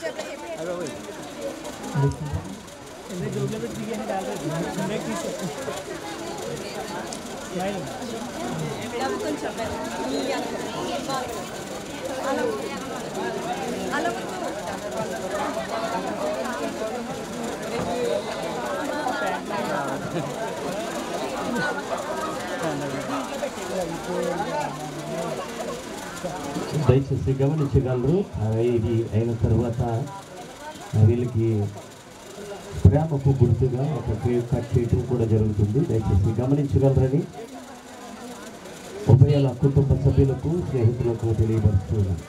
S8: దయచేసి గమనించగలరు ఆ, ఇది అయిన తర్వాత ఆ, వీళ్ళకి ప్రేమకు గుర్తుగా ఒక కేక్ కట్ చేయటం కూడా జరుగుతుంది దయచేసి గమనించగలరని ఉభయాల కుటుంబ సభ్యులకు స్నేహితులకు తెలియపరుస్తున్నాను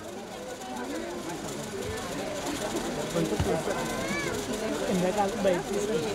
S2: ఎండాకాలం బయట తీసుకెళ్ళి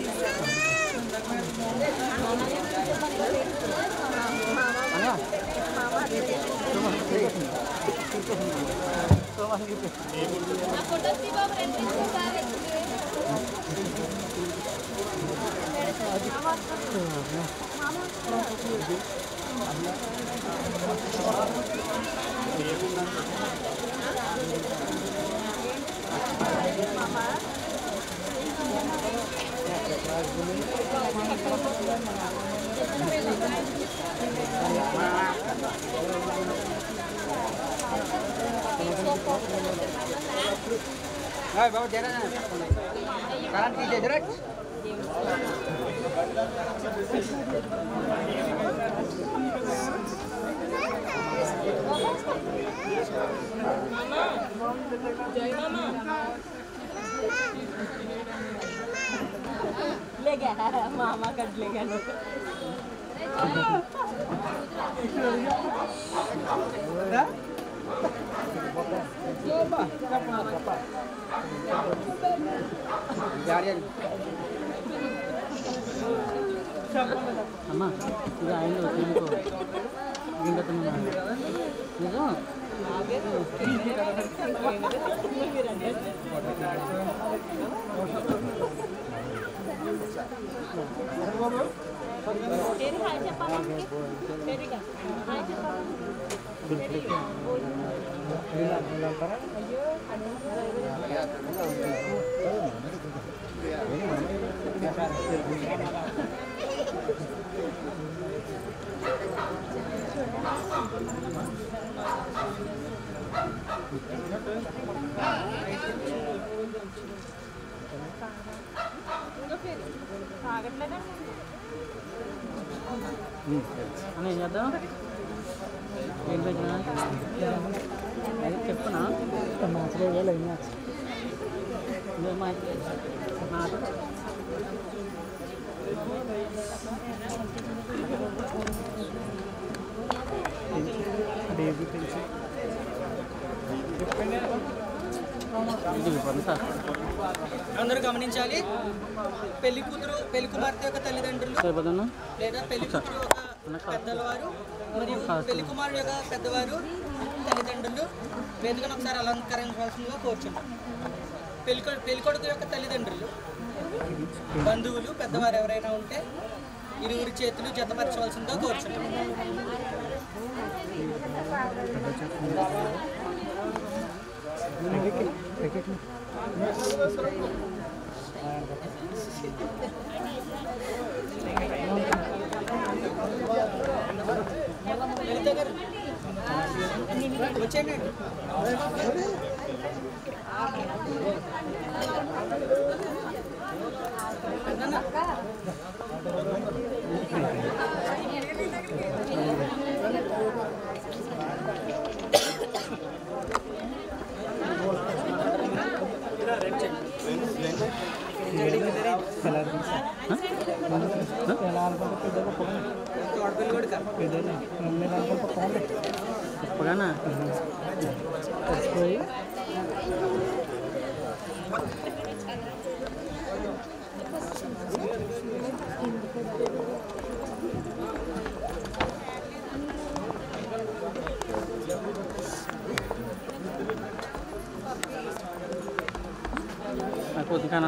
S6: मामा कट लेगा
S5: అమ్మా ఇది ఆయన తినుకో గిండతో నిజం అని ఏం చేద్దాం ఏం పెట్టినా అది చెప్పునా
S2: మ్యాచ్లో లైన్ మ్యాచ్
S5: ఇదే మా మాట
S2: డేబీ పెంచి
S5: ఇది ఇవ్వండి సార్
S10: అందరూ గమనించాలి పెళ్లి కూతురు పెళ్లి కుమార్తె యొక్క తల్లిదండ్రులు
S5: సరిపోతుందా
S10: లేదా పెళ్లి కూతురు యొక్క పెద్దవారు మరియు పెళ్లి కుమారుడు యొక్క పెద్దవారు తల్లిదండ్రులు వేదికను ఒకసారి అలంకరించవలసిందిగా కోరుచున్నాం పెళ్లి కొ- పెళ్లి కొడుకు యొక్క తల్లిదండ్రులు బంధువులు పెద్దవారు ఎవరైనా ఉంటే ఇరువురి చేతులు జతపరచవలసిందిగా కోరుచున్నాం లలిత గారు వచ్చేయండి
S2: ఎలా అనుకుంటే పెద్ద గొప్పగా పెద్ద మీరు అనుకుంటే పోండి
S5: గొప్పగానా
S2: కలిసిపోయి
S5: నాకు కొద్ది కానా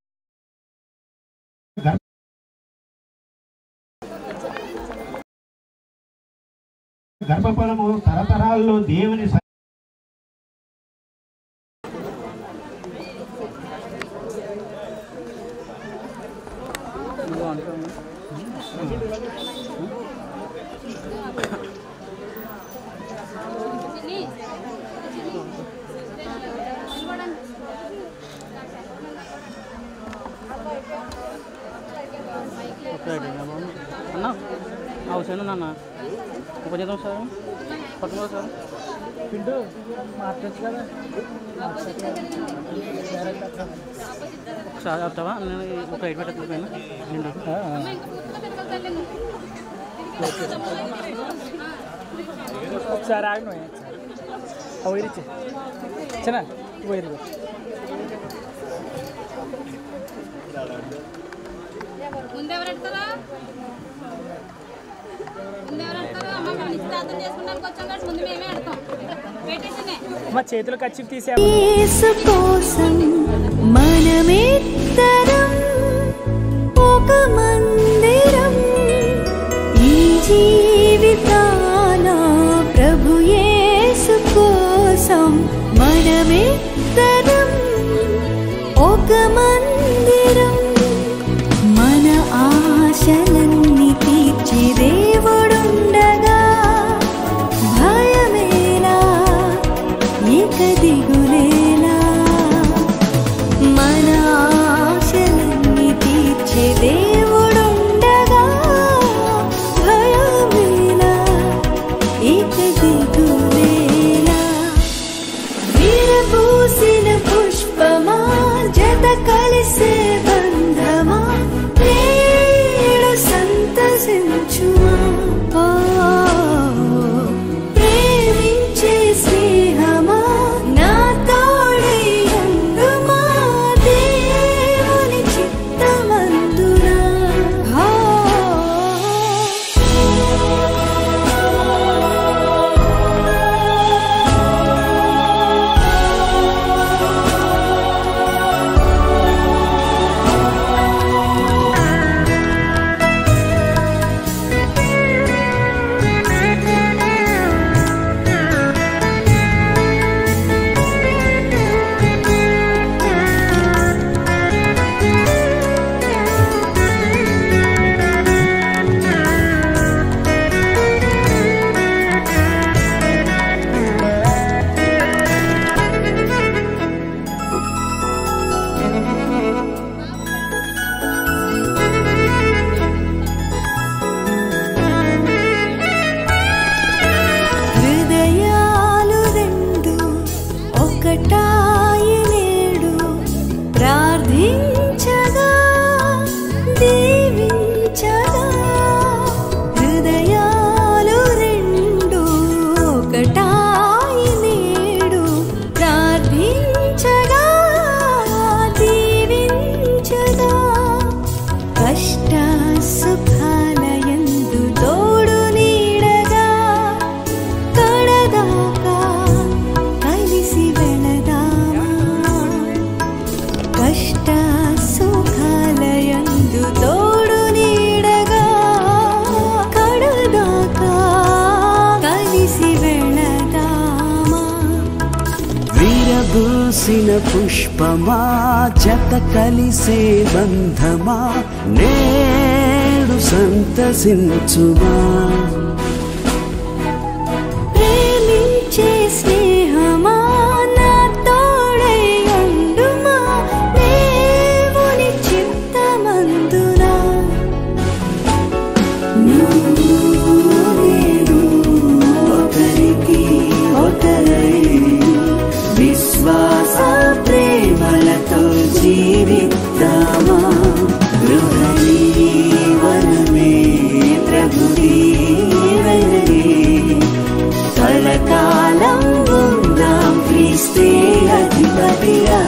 S9: గర్భఫలము తరతరాల్లో దేవుని స-
S5: ఇదిగో అనుకోండి ఓకే అన్న అవసరం నాన్న ఒక చేద్దాం సార్ పట్టుకో సార్
S2: పిండు మార్చచ్చు కదా
S5: ఒకసారి వస్తావా నేను ఒక ఐదు పెట్టలేదు పైన నిండు
S2: ఒకసారి ఆగిన వైరిచ్చే చిన్న వైరు
S4: ముందెవరు ఎడతారా ముందెవరు ఎడతారా అమ్మ మేము నిశ్చితార్థం చేసుకుంటానికి వచ్చాం కాబట్టి ముందు మేమే ఎడతాం పెట్టేసినే
S2: మా చేతులు ఖర్చు తీసే
S11: యేసు కోసం మనమిద్దరం ఒక మందిరం ఈ జీవితాన ప్రభు యేసు కోసం మనమిద్దరం ఒక మందిరం మన ఆశలన్నీ తీర్చి దేవుడుండగా భయమేలా ఇక దిగులేలా మన ఆశలన్నీ తీర్చే దేవుడుండగా భయమేలా ఇక దిగులేలా వీరపు
S12: విరబూసిన పుష్పమా జత కలిసే బంధమా నేడు సంతసించుమా
S11: ప్రేమించే స్నేహమా నా తోడై ఉండుమా దేవుని చిత్తమందునా
S12: నువ్వు నేను ఒకరికి ఒకరై విశ్వాస ప్రేమలతో జీవిద్దామా గృహ జీవనమే ప్రభు దీవెనయే కలకాలం ఉందాం క్రీస్తే అధిపతిగా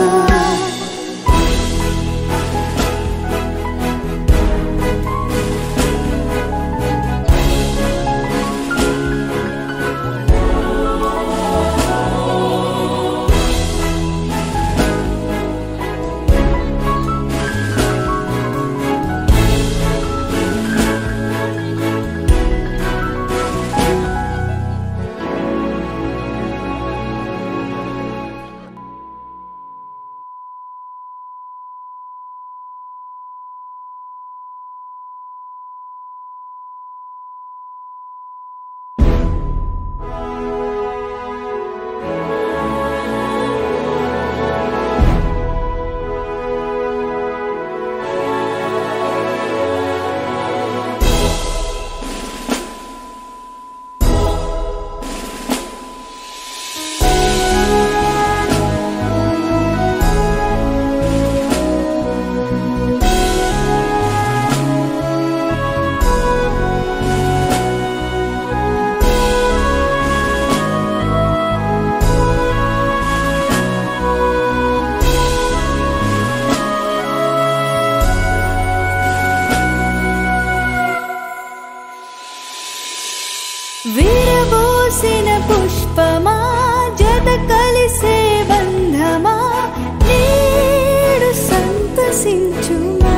S11: విరబోసిన పుష్పమా జత కలిసే బంధమా నేడు సంతసించుమా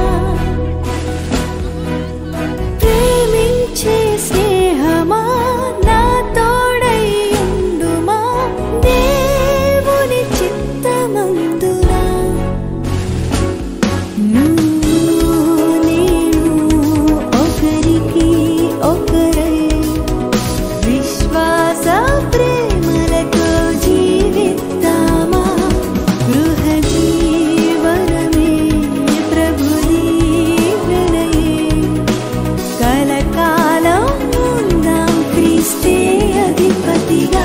S11: ప్రేమించే స్నేహమా నా తోడై ఉండుమా దేవుని చిత్తమందునా నువ్వు నేను ఒకరికి ఒకరై విశ్వాస ప్రేమలతో జీవిద్దామా గృహ జీవనమే ప్రభు దీవెనయే కలకాలం ఉందాం క్రీస్తే అధిపతిగా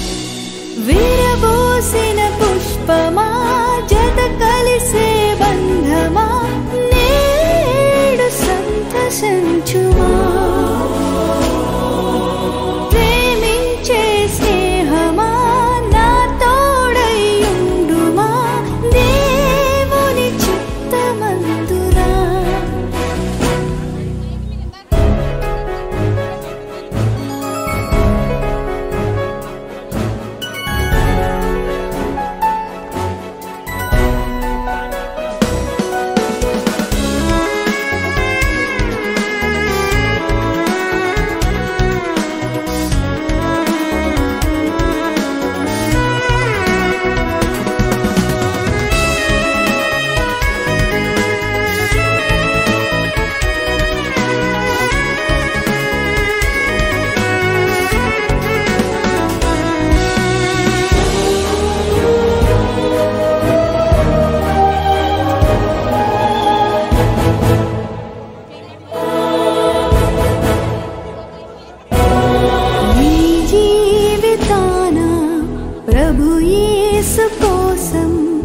S11: విరబోసిన పుష్పమా జత కలిసే బంధమా నేడు సంతసించుమా ప్రేమించే స్నేహమా నా తోడై ఉండుమా దేవుని చిత్తమందునా ఈ జీవితాన ప్రభు యేసు కోసం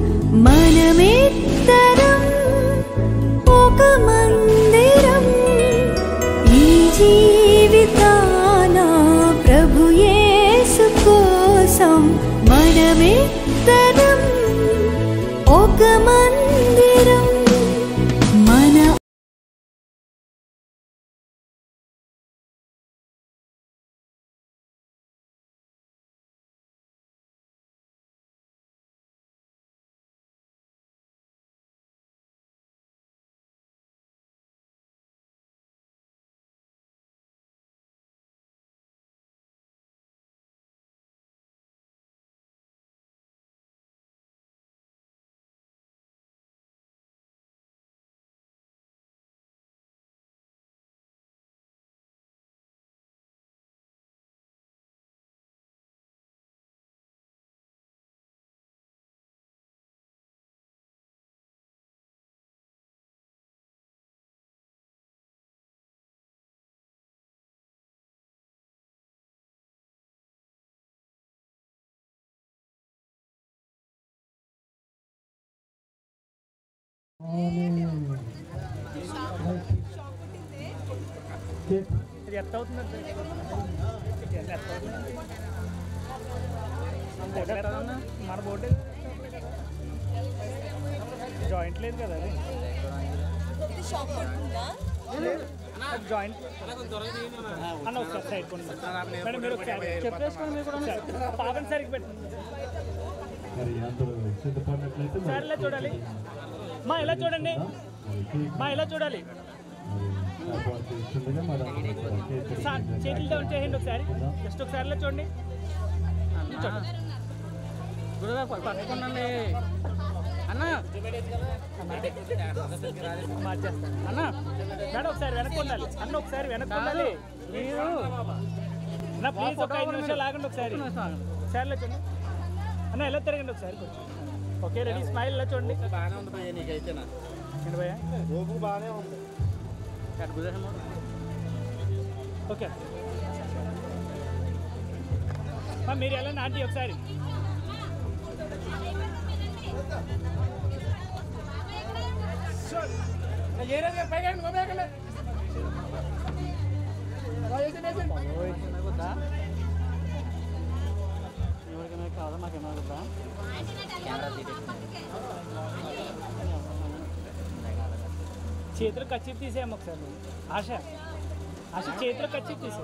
S11: మనమిద్దరం ఒక మందిరం ఈ జీవితాన ప్రభు యేసు కోసం మనమిద్దరం ఒక మందిరం
S3: కేక్
S2: ఇది ఎంత అవుతుందండి ఎంత అవుతుందండి మన బోర్డు జాయింట్ లేదు కదా అది జాయింట్ అన్న ఒకసారి సైడ్ కొండి మేడం మీరు ఒకసారి చెప్పేసుకోండి మీరు కూడా ఒకసారి. పాపని సరిగ్గా పెట్టండి
S9: మరి అందరూ సిద్ధపడినట్లయితే మరి
S2: సార్ ఇలా చూడాలి మా ఇలా చూడండి మా ఇలా చూడాలి
S9: ఏర్పాటు చేస్తుండగా మరి అందరూ కేక్ కటింగ్
S2: సార్ చేతులు డౌన్ చేయండి ఒకసారి జస్ట్ ఒకసారి ఇలా చూడండి ఇలా చూడండి
S5: గురుగారు పట్టుకోండి అన్న
S2: మార్చేస్తాను అన్న మేడం ఒకసారి వెనక్కి ఉండాలి అన్న ఒకసారి వెనక్కి ఉండాలి మీరు అన్న ప్లీజ్ ఒక ఐదు నిమిషాలు ఆగండి ఒకసారి ఒకసారి ఇలా చూడండి అన్న ఎలా తిరగండి ఒకసారి కొంచెం ఓకే రెడీ స్మైల్ ఇలా చూడండి
S5: బాగానే ఉంది భయ్య నీకైతేనా
S2: ఏంటి భయ్యా
S5: రోగు బాగానే ఉంది
S2: ఓకే మా మీరు ఎలా ఆంటీ ఒకసారి
S5: ఎవరికైనా కావాలా మాకేమైనా వద్దా
S2: చేతులు కచ్చి తీసేయమ్మ ఒకసారి నువ్వు. ఆశ ఆశ చేతులు కచ్చి తీసే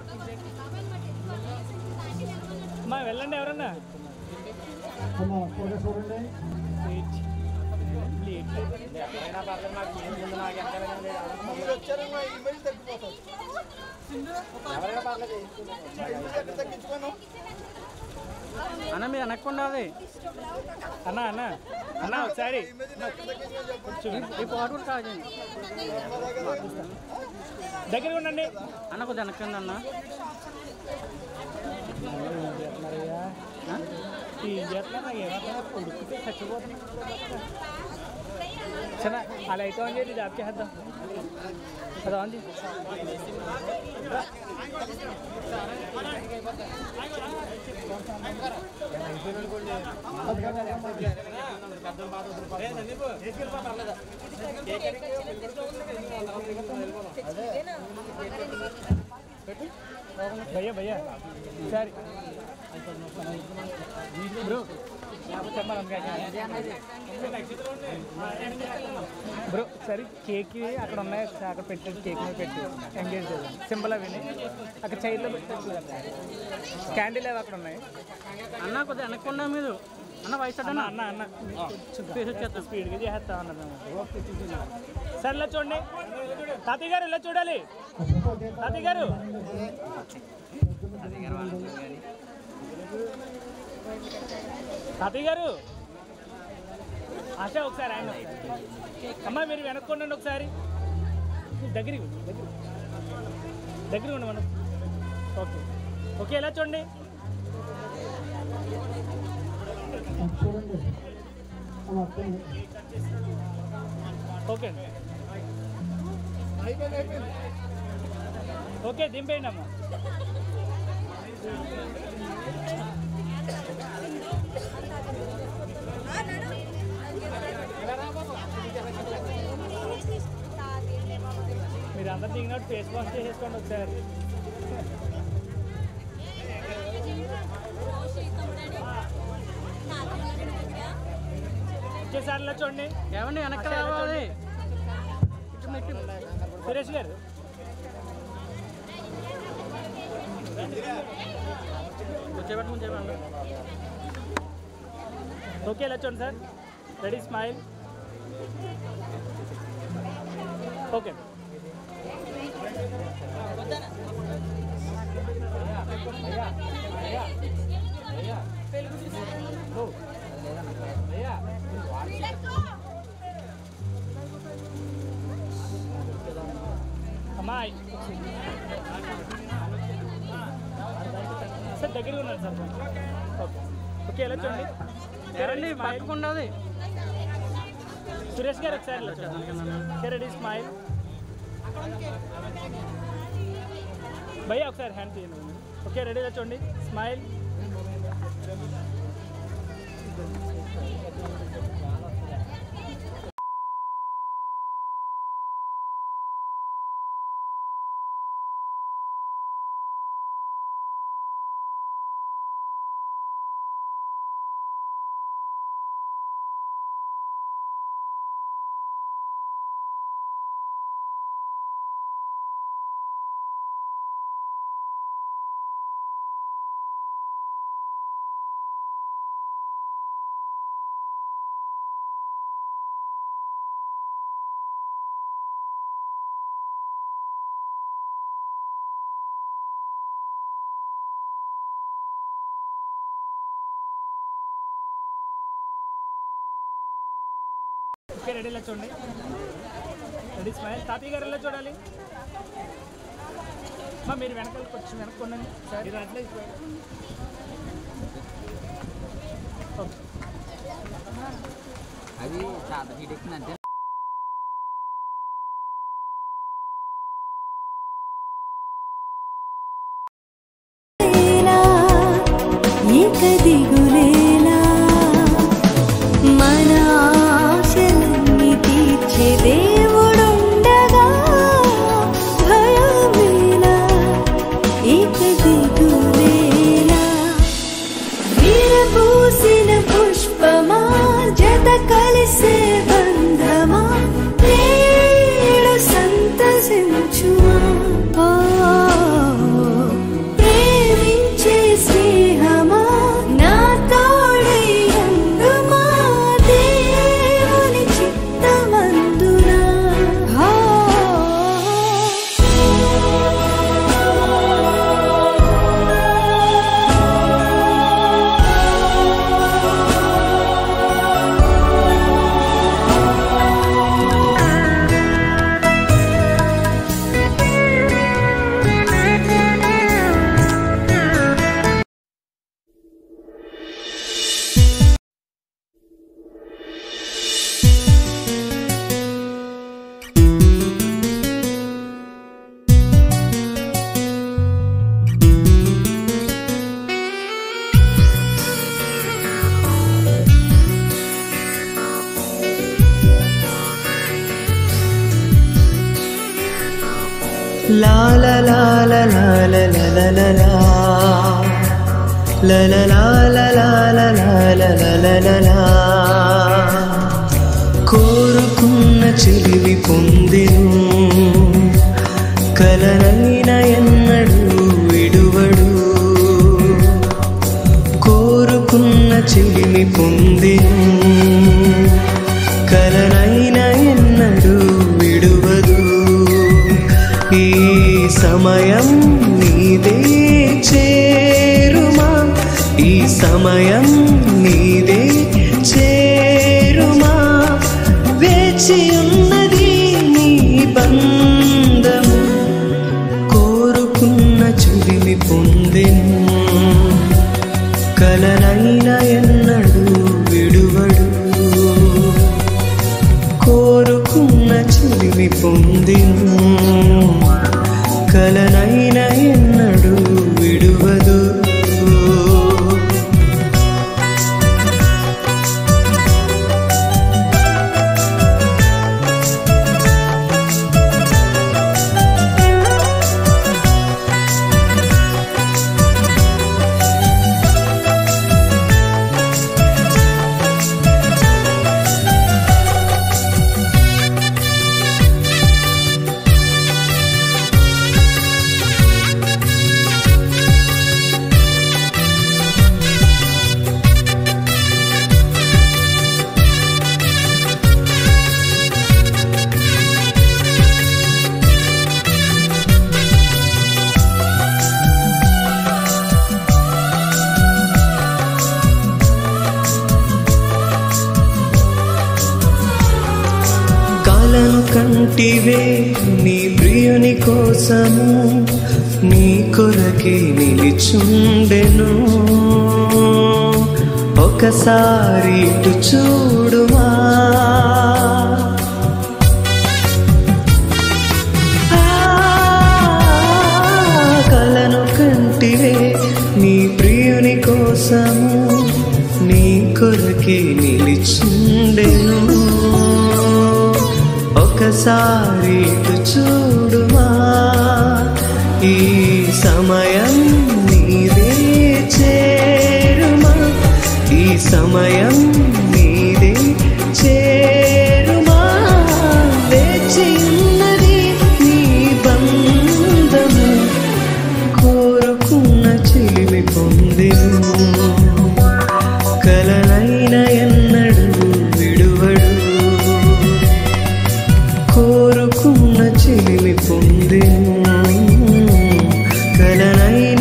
S2: మా వెళ్ళండి ఎవరన్నా
S3: అమ్మ ఫోటో చూడండి
S2: ప్లేట్. ప్లేట్.
S5: అన్న మీరు వెనక్కుండా అది
S2: అన్న అన్న అన్న ఒకసారి
S5: ఈ పాటు కూడా కాదు
S2: దగ్గర ఉండండి
S5: అన్న కొద్దిగా వెనక్కండి అన్న
S2: ఏం చేస్తున్నా నాకు ఏమన్నా ఉడికితే చచ్చిపోతుంది చిన్న అలా అయితే అని చెప్పి జాబ్ చేద్దాం అదా అంది భయ్యా భయ్యా సరే బ్రో బ్రో సరే కేక్ అక్కడ ఉన్నాయి ఒకసారి అక్కడ పెట్టి కేక్ మీద పెట్టి ఎంగేజ్ చేద్దాం సింబల్ అవి అక్కడ చైర్లో పెట్టచ్చు క్యాండిల్ అవి అక్కడ ఉన్నాయి
S5: అన్న కొద్దిగా వెనక్కుండా మీరు అన్న వయసు
S2: అన్న అన్న అన్న స్పీడ్గా చేస్తాం అన్నది సరే ఇలా చూడండి తాతయ్య గారు ఇలా చూడాలి తాతయ్య గారు తాతయ్య గారు ఆశ ఒకసారి ఆయన అమ్మ మీరు వెనక్కుండండి ఒకసారి దగ్గరికి దగ్గర దగ్గర ఉండి మనం ఓకే ఓకే ఎలా చూడండి
S3: చూడండి అమ్మ వస్తుంది.
S2: ఓకే అండి ఓకే దింపేయండి అమ్మ మీరు అందరు దిగినట్టు ఫేస్ వాష్ చేసేసుకోండి ఒకసారి ఒకేసారిలో చూడండి
S5: ఏమండి వెనక్కి
S2: అక్కడ ఎలా
S5: రావాలి
S2: చూడండి? సురేష్ గారు
S5: వచ్చేపట్టు ముందు చెప్పండి
S2: ఓకే ఇలా చూడండి సార్ రెడీ స్మైల్ ఓకే అమ్మాయి సార్ దగ్గర ఉన్నాను సార్ ఓకే ఓకే ఎలా చూడండి
S5: ఎవరండి పక్కకుండా అది
S2: సురేష్ గారు ఒకసారి ఇలా చూడండి రెడీ స్మైల్ భయ్యా ఒకసారి హ్యాండ్ తీయండి ఓకే రెడీగా చూడండి స్మైల్ ఓకే రెడీ ఇలా చూడండి రెడీ స్మైల్ తాతయ్య గారు ఎలా చూడాలి మా మీరు వెనకాలకి వచ్చి వెనక్కి ఉండండి సార్ మీరు అట్లే ఓకే
S5: అది చాలా హీట్ ఎక్కుతుంది అంతే
S11: ఏక దిగులేలా మన ఆశలన్నీ తీర్చే దేవుడుండగా భయమేలా ఏక దిగులేలా విరబూసిన పుష్పమా జత కలిసే బంధమా నేడు సంతసించుమా ఓ, ప్రేమించే స్నేహమా నా తోడై ఉండుమా దేవుని చిత్తమందునా ఓ,
S12: La la la la la la la la la la La la la la la la la la la la la la కోరుకున్న చెలివి పొందెను కలనైన ఎన్నడు విడువడు కోరుకున్న చెలిమి పొందెను కలనైన ఎన్నడు విడువదు ఈ సమయం నీదే చేరుమా ఈ సమయం నీదే చేరుమా వేచి ఉన్నది నీ బంధము కోరుకున్న చుడిమి పొందెను కలనైన ఎన్నడు విడువడు కోరుకున్న చుడిమి పొందిను కలనైన ఎన్నడు విడువదు కలను కంటివే నీ ప్రియుని కోసము నీ కొరకే నిలిచుండెను ఒకసారి ఇటు చూడుమా ఆ, కలను కంటివే నీ ప్రియుని కోసము నీ కొరకే నిలిచుండెను ఒకసారి ఇటు చూడుమా ఈ సమయం నీదే చేరుమా ఈ సమయం నీదే చేరుమా వేచి ఉన్నది నీ బంధము కోరుకున్న చిలిమి పొందెను కలనైన ఎన్నడు విడువడు కోరుకున్న చెలిమి పొందెను కలనైన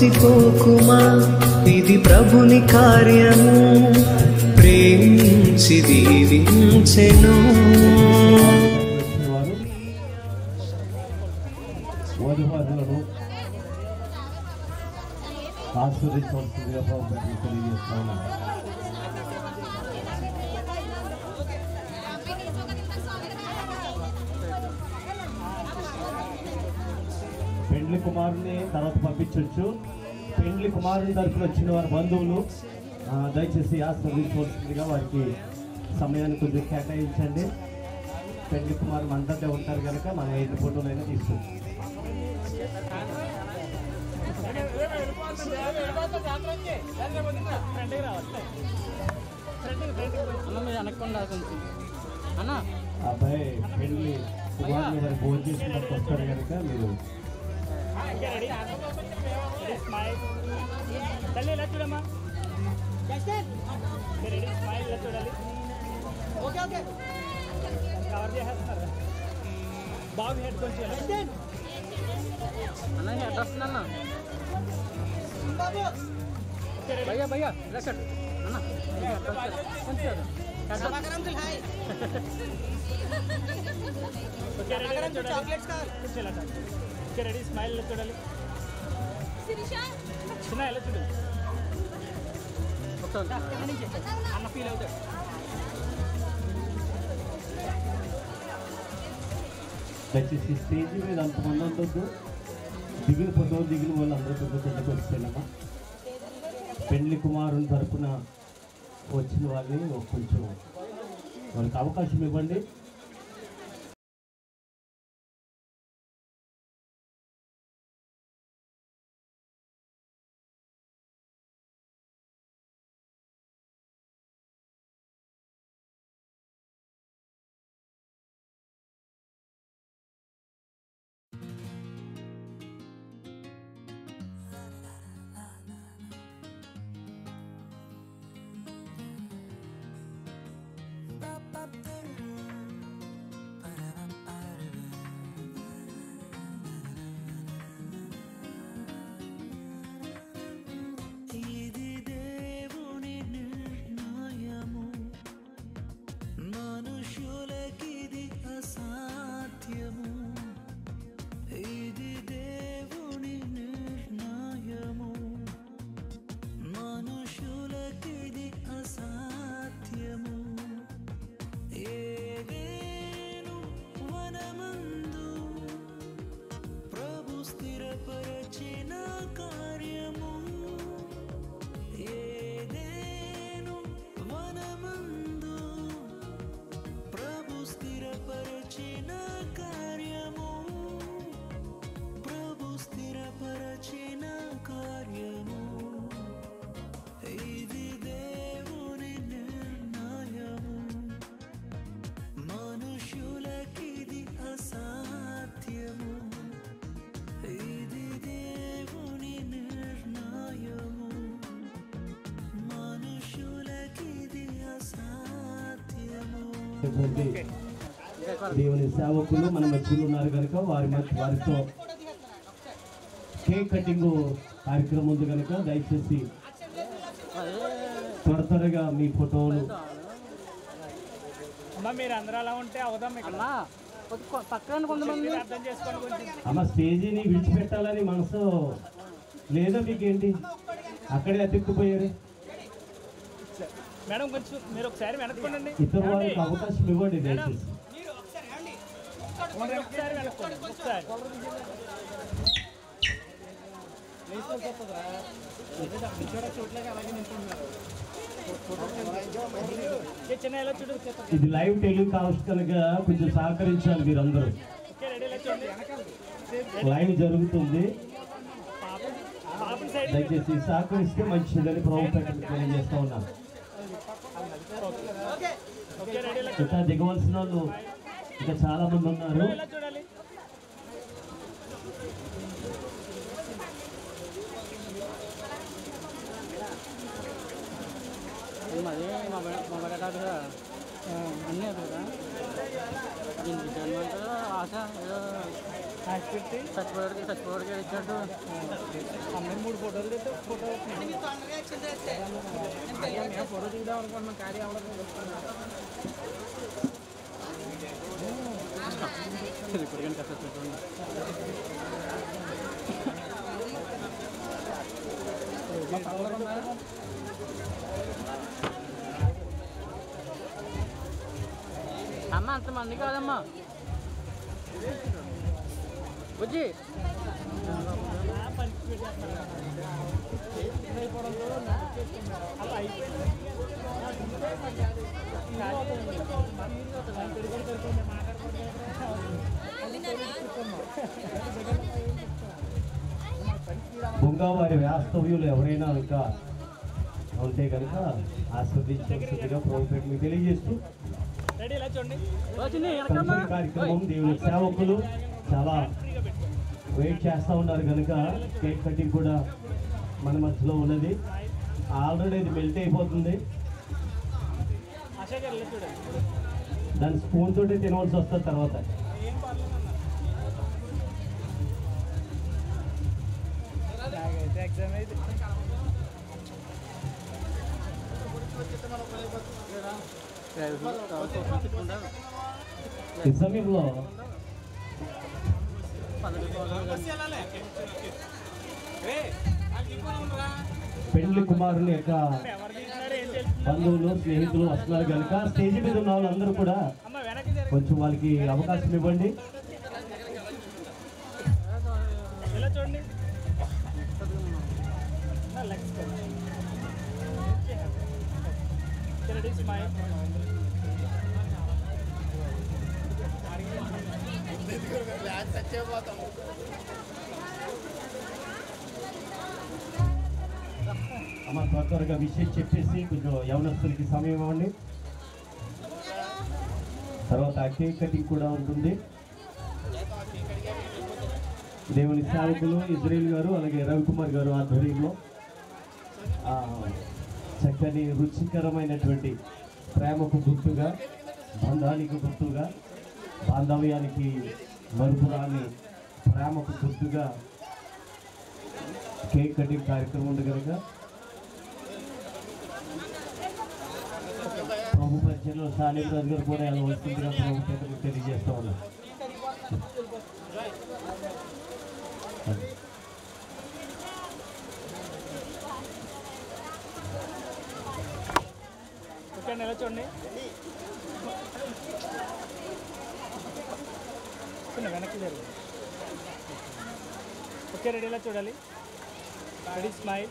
S12: మోసిపోకుమా ఇది ప్రభుని కార్యము ప్రేమించి దీవించెను
S8: వారు బోధపాదులను ఆస్వాదించవలసిందిగా ప్రభుత్వం తెలియజేస్తా ఉన్నాను పెండ్లి కుమారుని తర్వాత పంపించవచ్చు పెండ్లి కుమారుని తరఫున వచ్చిన వారి బంధువులు ఆ, దయచేసి ఆస్వాదించవలసిందిగా వారికి సమయాన్ని కొద్దిగా కేటాయించండి పెండ్లి కుమారు మనతోటే ఉంటారు కనుక మనం ఎన్ని ఫోటోలైనా తీసుకుంటాం
S5: అన్న మీరు వెనక్కుండా కొంచెం అన్న
S8: అబ్బాయి పెళ్లి కుమారుని గారు భోజనం చేసుకున్నట్టు వస్తారు కనుక మీరు
S2: తల్లి ఇలా చూడమ్మా రెడీ స్మైల్ ఇలా చూడాలి ఓకే ఓకే కవర్ చేసేస్తున్నారు బాబు హెడ్ కొంచెం ఇలా.
S5: అన్న హెడ్ వస్తుంది అన్న భయ్యా భయ్యా ఇలా కట్టు అన్న హెడ్ వస్తుంది కొంచెం head
S10: uncle hi
S2: okay ready ఇలా చూడాలి కొంచెం ఇలా చూడాలి. ఓకే రెడీ స్మైల్ ఇలా చూడాలి చిన్న ఎలా చూడాలి అన్న ఫీల్ అవుతాడు
S8: దయచేసి స్టేజ్ మీద అంతమంది ఉండొద్దు దిగిన ఫోటో దిగిన వాళ్ళు అందరూ పెద్ద పెద్దకు వచ్చేయాలమ్మా పెళ్లి కుమారుని తరపున వచ్చిన వాళ్ళని ఒక కొంచెం వాళ్ళకి అవకాశం ఇవ్వండి
S12: ఇది దేవుని నిర్ణయము మనుషులకిది అసాధ్యము ఇది దేవుని నిర్ణయము మనుషులకిది అసాధ్యము ఏదేను వనమందు ప్రభు స్థిరపరచిన కార్యము ఏదేను వనమందు ప్రభు స్థిరపరచిన కార్యము ప్రభు స్థిరపరచిన కార్యము ఇది దేవుని నిర్ణయము మనుషులకిది అసాధ్యము ఇది దేవుని నిర్ణయము మనుషులకిది అసాధ్యము
S8: దేవుని సేవకులు మన మధ్యలో ఉన్నారు కనుక వారి మధ్య వారితో కేక్ కటింగ్ కార్యక్రమం ఉంది కనుక దయచేసి త్వర త్వరగా మీ ఫోటోలు
S2: అమ్మ మీరు అందరూ అలా ఉంటే అవుదాం ఇక్కడ
S5: పక్కన కొంతమంది
S2: మీరు అర్థం చేసుకోండి కొంచెం
S8: అమ్మ స్టేజీని విడిచిపెట్టాలని మనసు లేదా మీకేంటి అక్కడే అతిక్కుపోయారు
S2: మేడం కొంచెం మీరు ఒకసారి వెనక్కోండి
S8: ఇతరు వారికి అవకాశం ఇవ్వండి దయచేసి
S2: ఒకసారి వెనక్కోండి ఒకసారి ఏ చిన్న ఎలా చూడు
S8: ఇది లైవ్ టెలికాస్ట్ కనుక కొంచెం సహకరించాలి మీరందరూ
S2: ఓకే రెడీ ఇలా చూడండి
S8: లైవ్ జరుగుతుంది
S2: పాపం సైడ్
S8: దయచేసి సహకరిస్తే మంచిదని ప్రభుత్వం తెలియజేస్తా ఉన్నాను
S2: ఓకే రెడీ ఇలా
S8: ఇంకా దిగవలసిన వాళ్ళు ఇంకా చాలా మంది ఉన్నారు
S2: ఇలా చూడాలి
S5: మాది మా బ- మా బయట అన్నీ కదా దీనికి జన్మ అంటారా ఆశ ఏదో
S2: పెట్టి
S5: చచ్చిపోయాడు చచ్చిపోయాడు ఇచ్చినట్టు
S2: అమ్మాయి మూడు ఫోటోలు తెస్తే ఫోటో
S10: మీరు తొందరగా యాక్షన్ చేస్తే నేను పెళ్ళి
S5: ఫోటో దిగుదాం అనుకుంటున్నాం కార్య ఇప్పుడు కానీ కష్టం చూడండి అమ్మ అంతమంది కాదమ్మా బుజ్జి
S8: బొంగావారి వాస్తవ్యులు ఎవరైనా ఇంకా ఉంటే కనుక ఆస్వాదించాల్సిందిగా ప్రభుత్వం మీకు తెలియజేస్తూ
S2: రెడీ ఇలా చూడండి
S5: వచ్చింది
S8: తదుపరి కార్యక్రమం దేవుని సేవకులు చాలా వెయిట్ చేస్తూ ఉన్నారు కనుక కేక్ కటింగ్ కూడా మన మధ్యలో ఉన్నది ఆల్రెడీ ఇది మెల్ట్ అయిపోతుంది
S2: ఆశా గారు ఇలా చూడండి
S8: దాని స్పూన్ తోటి తినవలసి వస్తుంది తర్వాత
S2: ఏం పర్లేదు నాకైతే ఎగ్జామ్ అయితే
S8: ఈ సమయంలో పెండ్లి కుమారుని యొక్క బంధువులు స్నేహితులు వస్తున్నారు కనుక స్టేజ్ మీద ఉన్న వాళ్ళందరూ కూడా
S2: అమ్మ వెనక్కి జరగండి.
S8: కొంచెం వాళ్ళకి అవకాశం ఇవ్వండి
S2: ఇలా చూడండి నా లెగ్స్ కూడా. రెడీ స్మైల్
S8: అమ్మ త్వర త్వరగా విషయం చెప్పేసి కొంచెం యవనస్తులకి సమయం ఇవ్వండి తర్వాత కేక్ కటింగ్ కూడా ఉంటుంది దేవుని సేవకులు ఇజ్రాయిల్ గారు అలాగే రవికుమార్ గారు ఆధ్వర్యంలో ఆ, చక్కని రుచికరమైనటువంటి ప్రేమకు గుర్తుగా బంధానికి గుర్తుగా బాంధవ్యానికి మరుపురాని ప్రేమకు గుర్తుగా కేక్ కటింగ్ కార్యక్రమం ఉంది కనుక ప్రభు పరిచయంలో సాని రాజు గారు కూడా వెళ్ళవలసిందిగా ప్రభు చేతకు తెలియజేస్తా ఉన్నారు
S2: ఓకే అండి ఇలా చూడండి చిన్న వెనక్కి జరుగు ఓకే రెడీ ఇలా చూడాలి రెడీ స్మైల్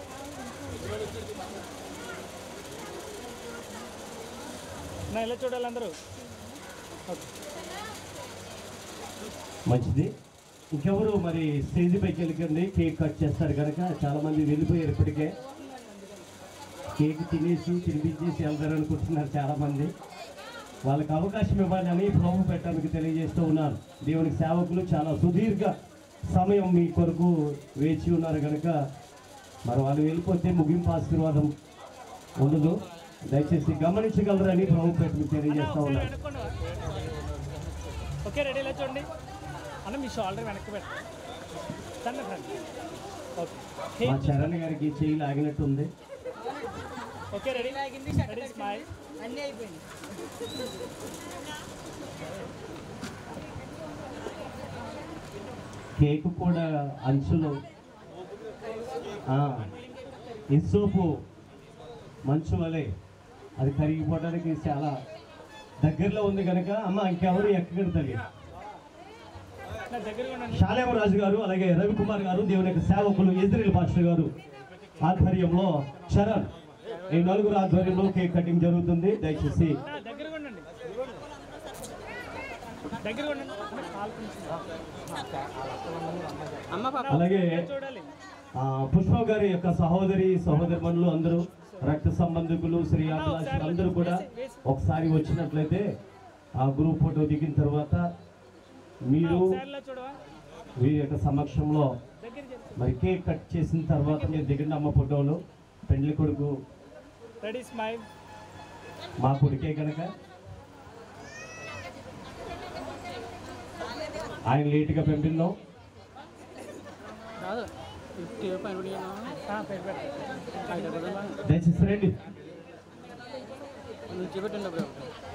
S2: నా ఇలా చూడాలి అందరూ ఓకే
S8: మంచిది ఇంకెవరు మరి స్టేజ్ పైకి వెళ్ళకండి కేక్ కట్ చేస్తారు కనుక చాలా మంది వెళ్ళిపోయారు ఇప్పటికే కేక్ తినేసి తినిపించేసి వెళ్తారు అనుకుంటున్నారు చాలా మంది వాళ్ళకి అవకాశం ఇవ్వాలని ప్రభు పెట్టడానికి తెలియజేస్తూ ఉన్నారు దేవునికి సేవకులు చాలా సుదీర్ఘ సమయం మీ కొరకు వేచి ఉన్నారు కనుక మరి వాళ్ళు వెళ్ళిపోతే ముగింపు ఆశీర్వాదం ఉండదు దయచేసి గమనించగలరని ప్రభు పెట్టడానికి తెలియజేస్తూ ఉన్నారు
S2: ఓకే రెడీ ఇలా చూడండి అన్న మీ షోల్డర్ వెనక్కి పెట్టండి సన్న ఫ్రెండ్ ఓకే
S8: మా చరణ్ గారికి చేయి లాగినట్టుంది
S2: ఓకే రెడీ రెడీ స్మైల్
S10: అన్నీ అయిపోయింది
S8: కేక్ కూడా అంచులు ఆ, ఇసోపు మంచు వలె అది కరిగిపోవడానికి చాలా దగ్గరలో ఉంది కనుక అమ్మ ఇంకెవరు ఎక్కడ తల్లి
S2: నా దగ్గరగా ఉండండి
S8: శాలేమరాజు గారు అలాగే రవికుమార్ గారు దేవుని యొక్క సేవకులు ఇజ్రాయల్ పాస్టర్ గారు ఆధ్వర్యంలో చరణ్ ఈ నలుగురు ఆధ్వర్యంలో కేక్ కటింగ్ జరుగుతుంది దయచేసి
S2: నా దగ్గరగా ఉండండి దగ్గరగా ఉండండి కాలు కొంచెం.
S8: అలాగే
S2: చూడాలి
S8: ఆ, పుష్ప గారి యొక్క సహోదరి సహోదరులు అందరూ రక్త సంబంధికులు శ్రీ అభిలాషులు అందరూ కూడా ఒకసారి వచ్చినట్లయితే ఆ గ్రూప్ ఫోటో దిగిన తర్వాత మీరు
S2: ఒకసారి ఇలా చూడవా
S8: వీరి యొక్క సమక్షంలో
S2: దగ్గర చెప్పు
S8: మరి కేక్ కట్ చేసిన తర్వాత మీరు దిగండి అమ్మ ఫోటోలు పెండ్లి కొడుకు
S2: రెడీ స్మైల్
S8: మా కొడుకే కనుక
S9: ఆయన లేటుగా పంపిందాం
S5: కాదు ఫిఫ్టీ పైన పెట్టి
S9: దయచేసి రండి
S5: నుంచి పెట్టండి అప్పుడు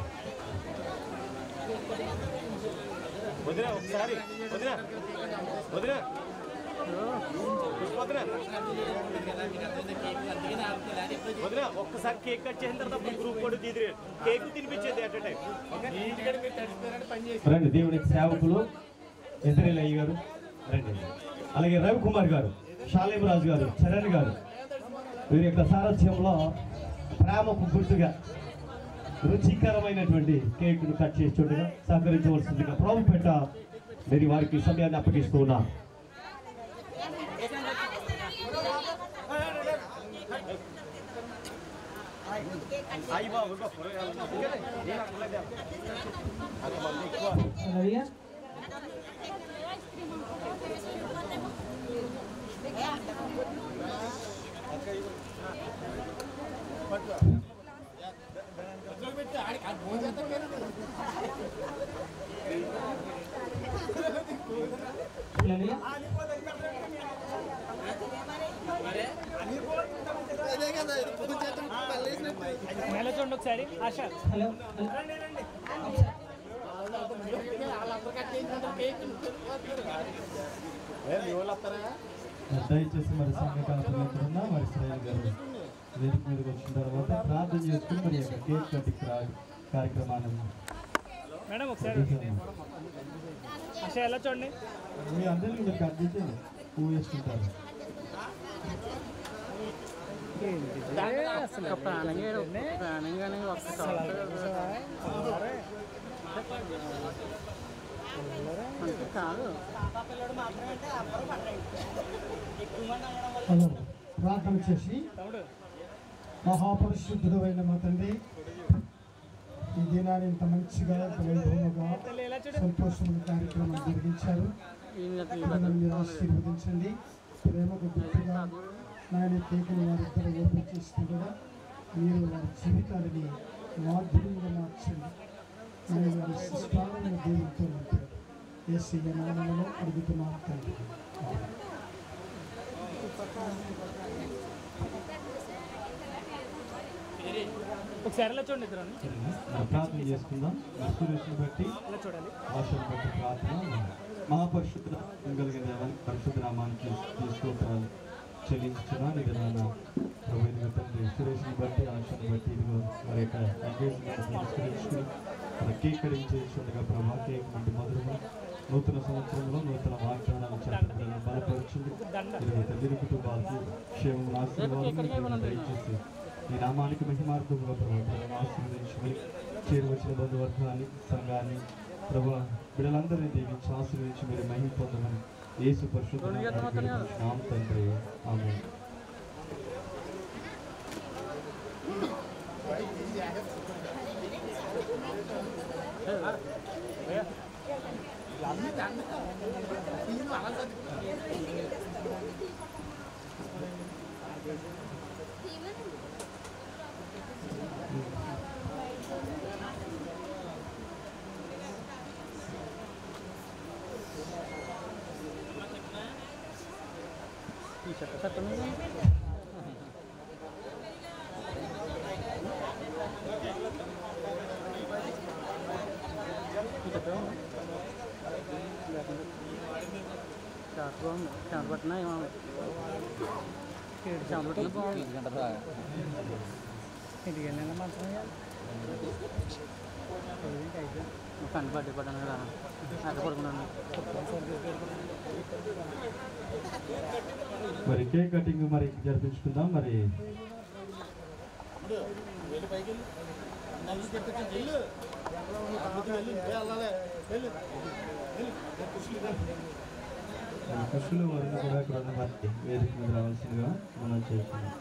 S8: వదిన ఒకసారి వదిన వదిన వదిన వదిన ఒక్కసారి కేక్ కట్ చేసిన తర్వాత అప్పుడు గ్రూప్ కూడా తీదిరి కేక్ తినిపించేది అట్ టైం
S9: రండి దేవునికి సేవకులు ఎదురేలు అయ్య గారు రండి అలాగే రవికుమార్ గారు షాలేం రాజు గారు చరణ్ గారు వీరి యొక్క సారథ్యంలో ప్రేమకు గుర్తుగా రుచికరమైనటువంటి కేకును కట్ చేసి చూడగా సహకరించవలసిందిగా ప్రభు పెట్ట మీరు వారికి సమయాన్ని అప్పగిస్తూ ఉన్నారు
S8: అయ్యి బాబు
S2: నెల చూడండి ఒకసారి ఆశ
S1: దయచేసి మరి సంఘకాలన్న మరి శ్రేయల్ గారు వేదిక మీదకి వచ్చిన తర్వాత ప్రార్థన చేసుకుని మరి యొక్క కేక్ కటింగ్ కా- కార్యక్రమాన్ని
S2: మేడం ఒకసారి ఆశ ఎలా చూడండి
S1: మీ అందరికీ మీరు కట్ చేసి పువ్వు వేసుకుంటారు
S5: అసలు ప్రాణంగా ప్రాణంగానే ఒక్క అంటే కాదు
S3: హలో ప్రార్థన చేసి మహాపరిశుద్ధుడు అయిన మా తండ్రి ఈ దినాన్ని ఇంత మంచిగా ఇంత వైభవముగా సంతోషమైన కార్యక్రమం జరిగించారు పిల్లలను మీరు ఆశీర్వదించండి ప్రేమకు గుర్తుగా నాయన కేకుని వారిద్దరు ఓపెన్ చేస్తుండగా మీరు వారి జీవితాలని మాధుర్యంగా మార్చండి నేను వారి శిష్టాలను దేవుడితో ఉంటారు ఏసీ నామంలో అడుగుతున్నాను తండ్రి
S2: ఒకసారి ఎలా చూడండి ఇద్దరు
S1: మరి ప్రార్థన చేసుకుందాం మరి సురేష్ని బట్టి
S2: ఎలా చూడాలి
S1: భాషను బట్టి ప్రార్థన మహాపరిశుద్ధ కలిగిన దేవానికి పరిశుద్ధ నామానికి తీసుకోవటాలు చెల్లించుతున్నాను ఇది నాన్న ప్రభు ఇదిగో తండ్రి సురేష్ని బట్టి ఆశను బట్టి ఇదిగో మరి యొక్క ఎంగేజ్మెంట్ పురస్కరించుకుని మరి కేక్ కటింగ్ చేస్తుండగా ప్రభా కేక్ వంటి మధురము నూతన సంవత్సరంలో నూతన వాగ్దానాలు చెప్పడం బలపరచండి ఇదిగో తండ్రి కుటుంబాలకు క్షేమం ఆశీర్వాదం దయచేసి ఈ నామానికి మహిమార్థంగా ప్రభుత్వం ఆశీర్వదించుకుని చేరువచ్చిన బంధువర్గాన్ని సంఘాన్ని ప్రభు బిడ్డలందరినీ దీవించి ఆశీర్వదించి మీరు మహిమ పొందమని యేసు పరిశుద్ధ నామ తండ్రి ఆమె
S5: ఈ చెత్త చెత్త మీద ఈ చెత్త ఉందా? చాట్ బాగుంది చాట్ పట్టినా ఏమో చాట్ పట్టినా బాగుంది
S2: ఇంటికి వెళ్ళిన మంచం
S5: పని పట్టి పడ్డాను కదా అక్కడ పడుకున్నాను
S1: మరి కేక్ కటింగ్ మరి జరిపించుకుందాం మరి మన పశువులు వారిని కూడా ఇక్కడ ఉన్న వారికి వేదిక మీద రావాల్సిందిగా మనం చేస్తున్నాం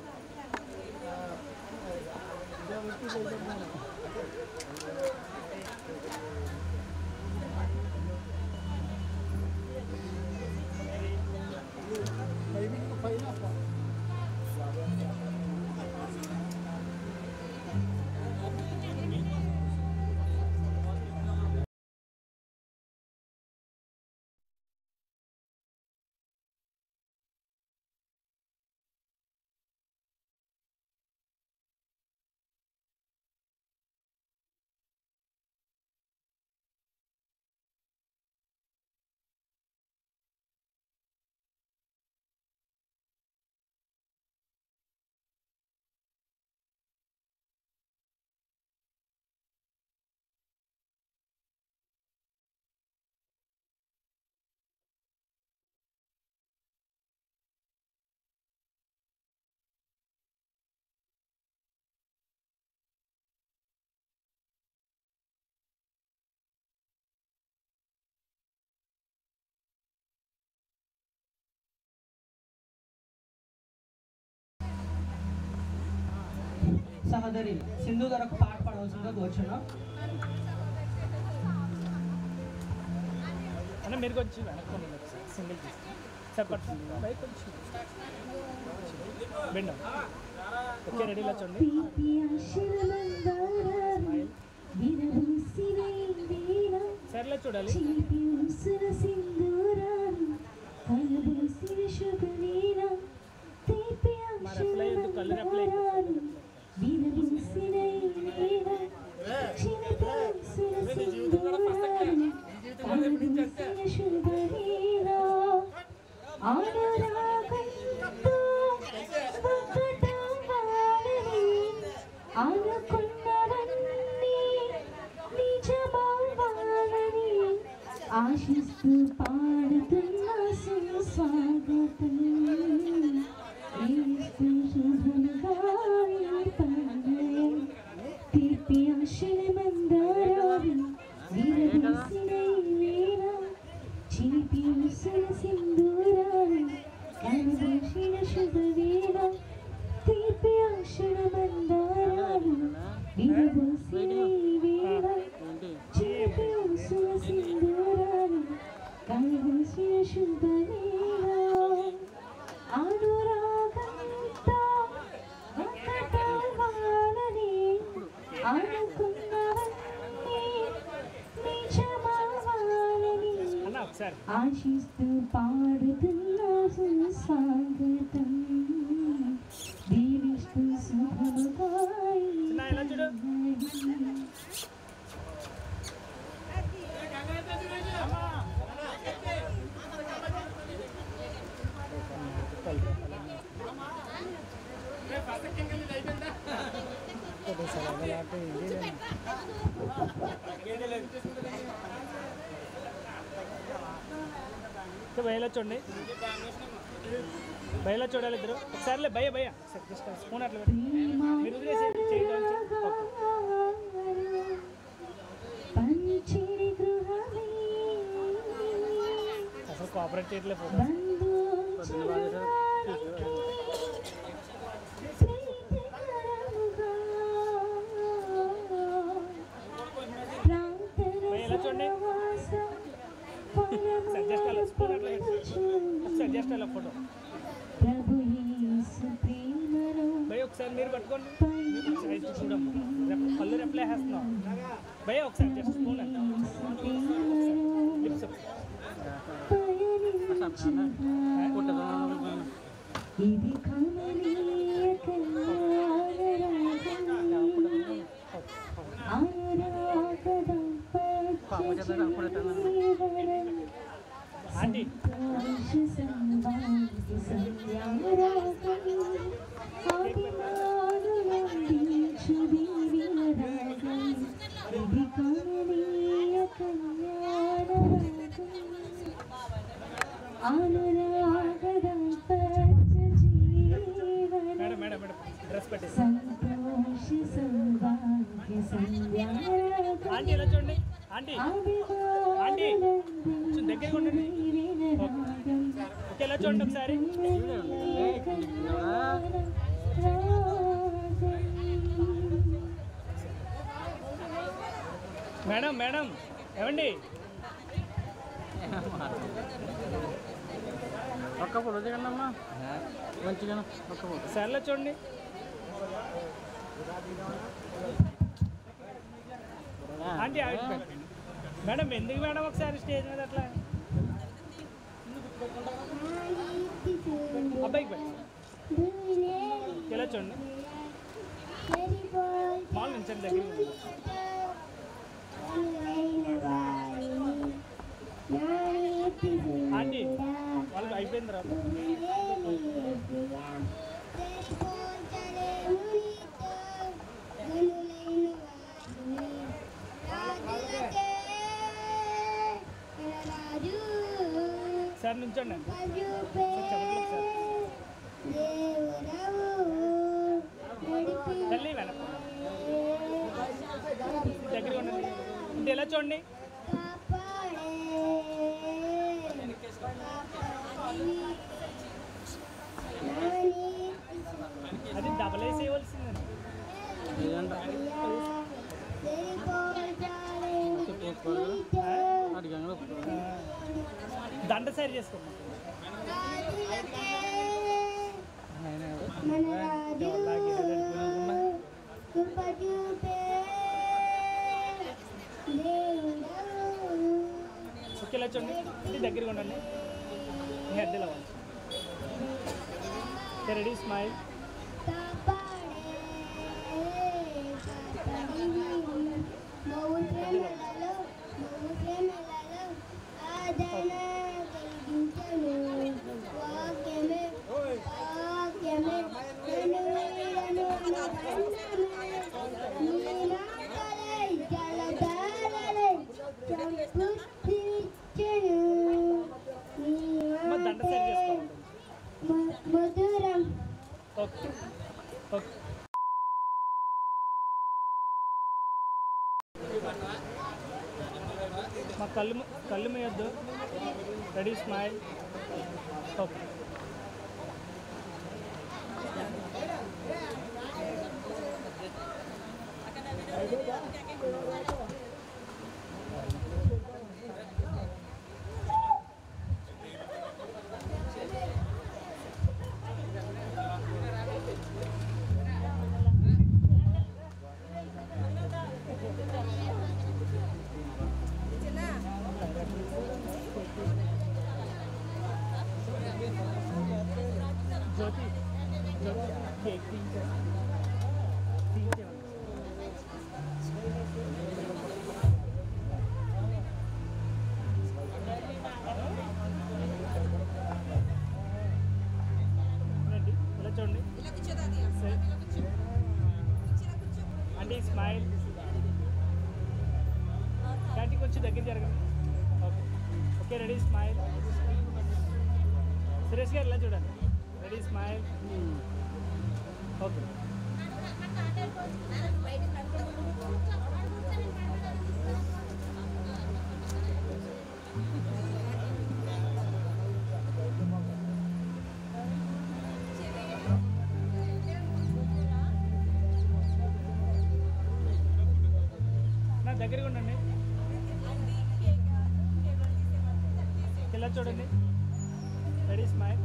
S10: సహోదరి సింధు గారు ఒక పాట పాడవలసిందిగా కూర్చున్నాం
S2: అన్న మీరు కొంచెం వెనక్కి సింగిల్ తీసుకో సార్ పట్టుకోండి బైక్ కొంచెం బెండ్ ఓకే రెడీ ఇలా చూడండి సర్లే చూడాలి మా రెప్లై ఎందుకు కళ్ళు రెప్లై
S11: అనుకున్నవన్నీ నిజమవ్వాలని ఆశిస్తూ పాడుతున్న సుస్వాగతం ఏస్తు శుభంగా పందయం తీపి ఆశల మందారాలు విరబూసిన ఈ వేళ చిలిపి ఉసుల సింధూరాలు కనబోసిన శుభవేళ తీపి ఆశల మందారాలు విరబూసిన ఈ వేళ చిలిపి ఉసుల సింధూరాలు కనబోసిన శుభవేళ అనురాగంతో ఒకటవ్వాలని అనుకున్నవన్నీ నిజమవ్వాలని
S2: అన్న ఒకసారి
S11: ఆశిస్తూ పాడుతున్న స్వాగతం దీవిస్తూ శుభముగా
S2: చిన్న ఇలా చూడు బయలా చూడండి బయలా చూడాలి ఇద్దరు ఒకసారిలే భయ భయ జస్ట్ స్పూన్ అట్లా పెట్టి మీరు వదిలేసి చేయండి
S11: పంచిరి గృహమే
S2: అసలు కోఆపరేట్ చేయట్లే ఫోటో
S11: భయ
S2: ఎలా చూడండి ఒకసారి జస్ట్ అలా స్పూన్ అట్లా పెట్టి ఒకసారి జస్ట్ అలా ఫోటో
S11: ప్రభు యేసు ప్రేమలో
S2: భయ ఒకసారి మీరు పట్టుకోండి ఒకసారి ఇటు చూడమ్మ రెప్ కళ్ళు రెప్లై వేస్తున్నాం భయ ఒకసారి జస్ట్ స్పూన్ లిప్స్
S11: ఇది కమనీయ
S2: ఆంటీ
S11: ఇది కమనీయ
S2: మేడం మేడం మేడం డ్రెస్ పెట్టేసి
S11: సంతోష సౌభాగ్య సంధ్యారాగం
S2: ఆంటీ ఎలా చూడండి ఆంటీ ఆంటీ కొంచెం దగ్గరగా ఉండండి ఓకే ఎలా చూడండి ఒకసారి మేడం మేడం ఏమండి
S5: ఒక్క ఫోటో దిగండి అమ్మా మంచిగా ఒక్క ఫోటో
S2: సర్లే చూడండి ఆంటీ ఆవిడ పెట్టండి. మేడం ఎందుకు మేడం ఒకసారి స్టేజ్ మీద అట్లా అబ్బాయికి పెట్టండి ఇలా చూడండి మామూలు నుంచి దగ్గరికి ఉండండి. ఆంటీ వాళ్ళకి అయిపోయిన తర్వాత సార్ నుంచోండి అండి సార్ చెప్పండి సార్ తల్లి వెనక దగ్గర ఉండండి ఇది ఎలా చూడండి అది డబల్ వేసి ఇవ్వాల్సిందండి దండ సరి చేసుకోమ్మా
S7: మన రాజు కృప చూపే దేవుడా
S2: ఓకే ఇలా చూడండి ఇది దగ్గరగా ఉండండి మీ హెడ్లో రెడీ స్మైల్
S7: మౌత్రములలో మౌత్రములలో ఆదరణ కలిగించను వాక్యమే వాక్యమే నన్ను వీడను నీ మాటలై జలధారలై సంపుష్టినిచ్చెను నీ
S2: అమ్మ దండ సరి
S7: మాటే
S2: చేసుకోవాలి
S7: మ- మధురం
S2: ఓకే ఓకే మా కళ్ళు ము- కళ్ళు మేయొద్దు ready smile okay Jyothi Jyothi cake తీయించే తీయించేవాళ్ళు చూడండి ఇలా చూడండి సరే. అంటే స్మైల్ కానీ కొంచెం దగ్గర జరగండి okay okay ready smile Suresh గారు ఇలా చూడండి రెడీ స్మైల్ ఓకే నా దగ్గరగా ఉండండి ఇలా చూడండి రెడీ స్మైల్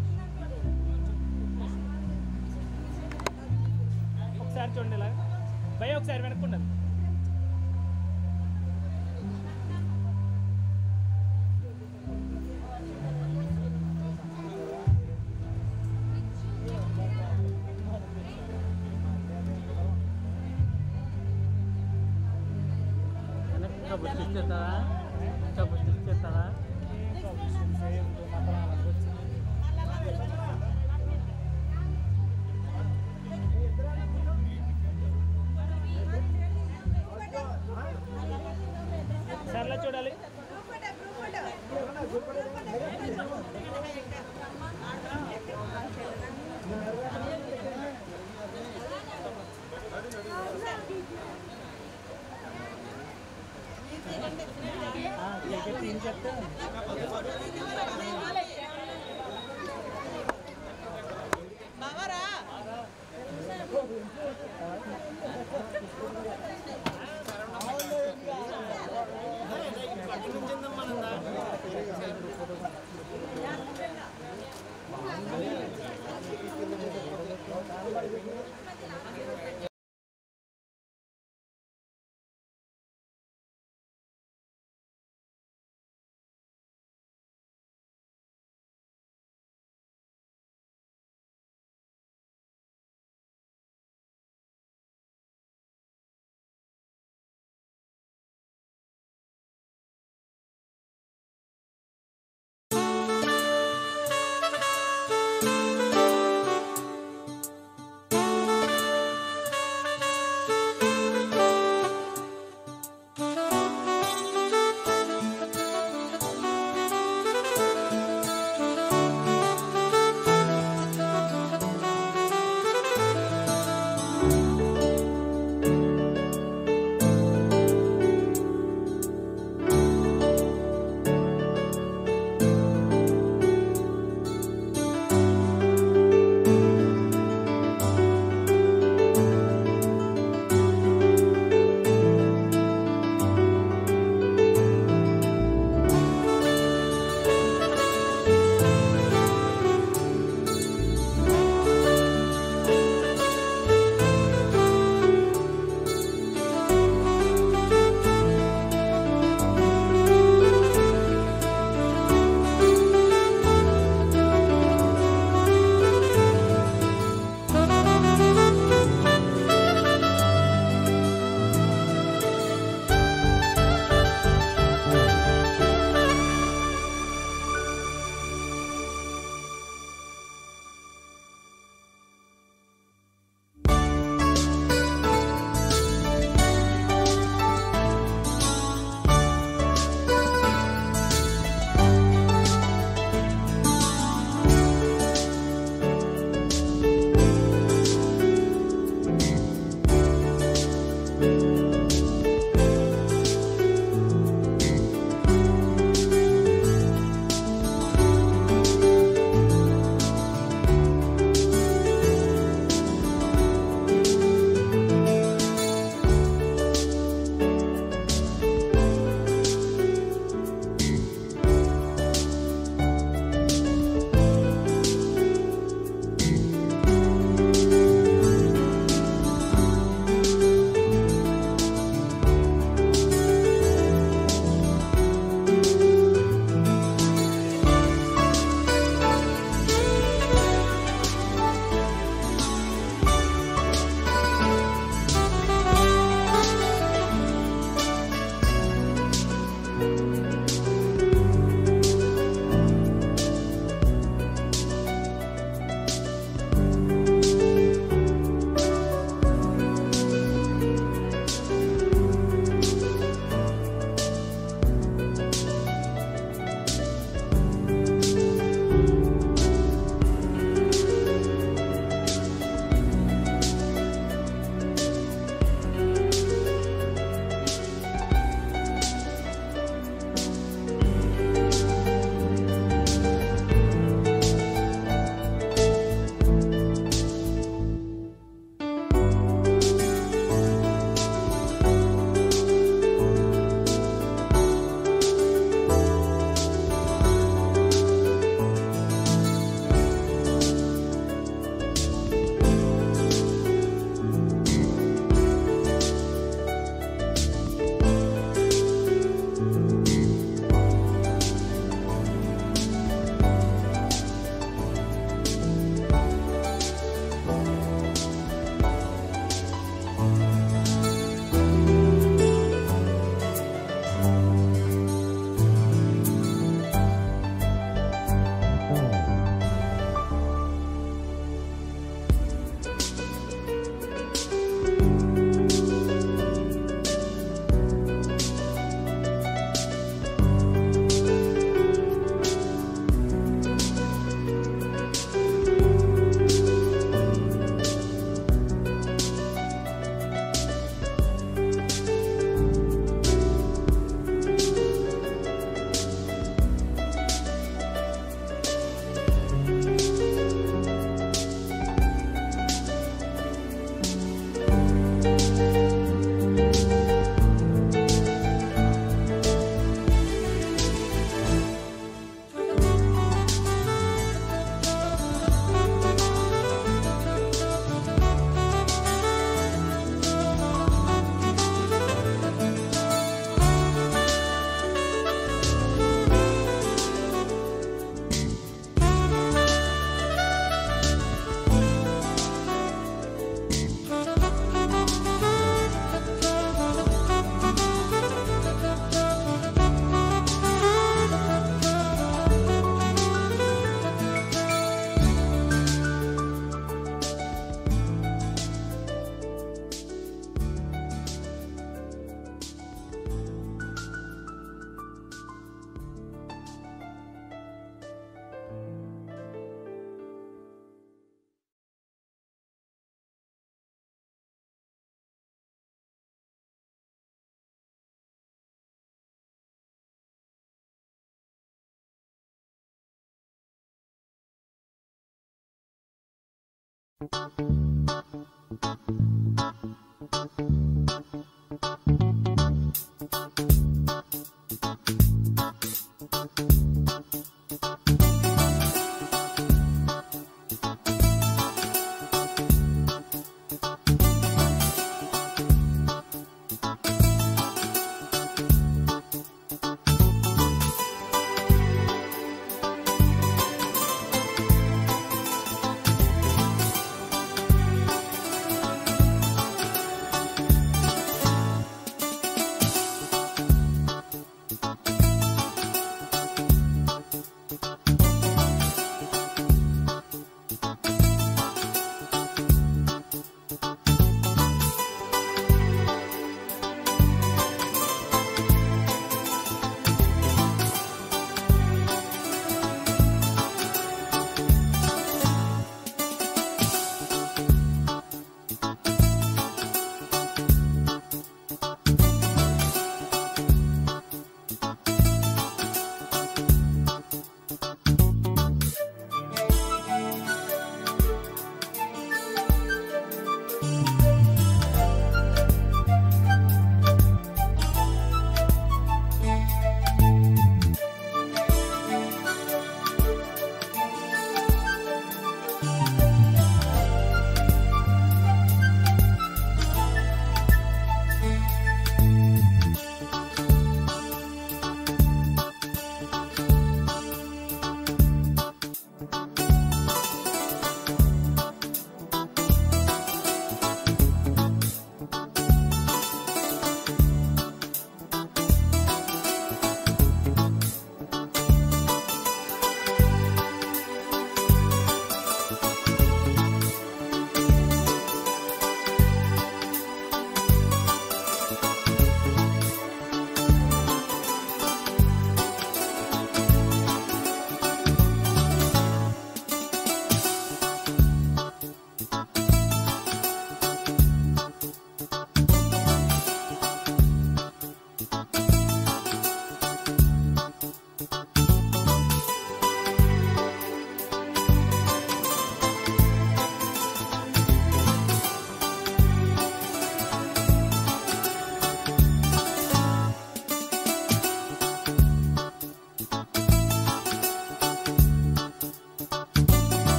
S2: ఒకసారి చూడండి ఇలా భయ ఒకసారి వెనక్కుండాలి
S5: కబుర్లు ఇచ్చేస్తారా కబుర్లు ఇచ్చేస్తారా
S2: సర్లా చూడాలి తీన్ చెప్తే
S10: బావారా
S12: ఆ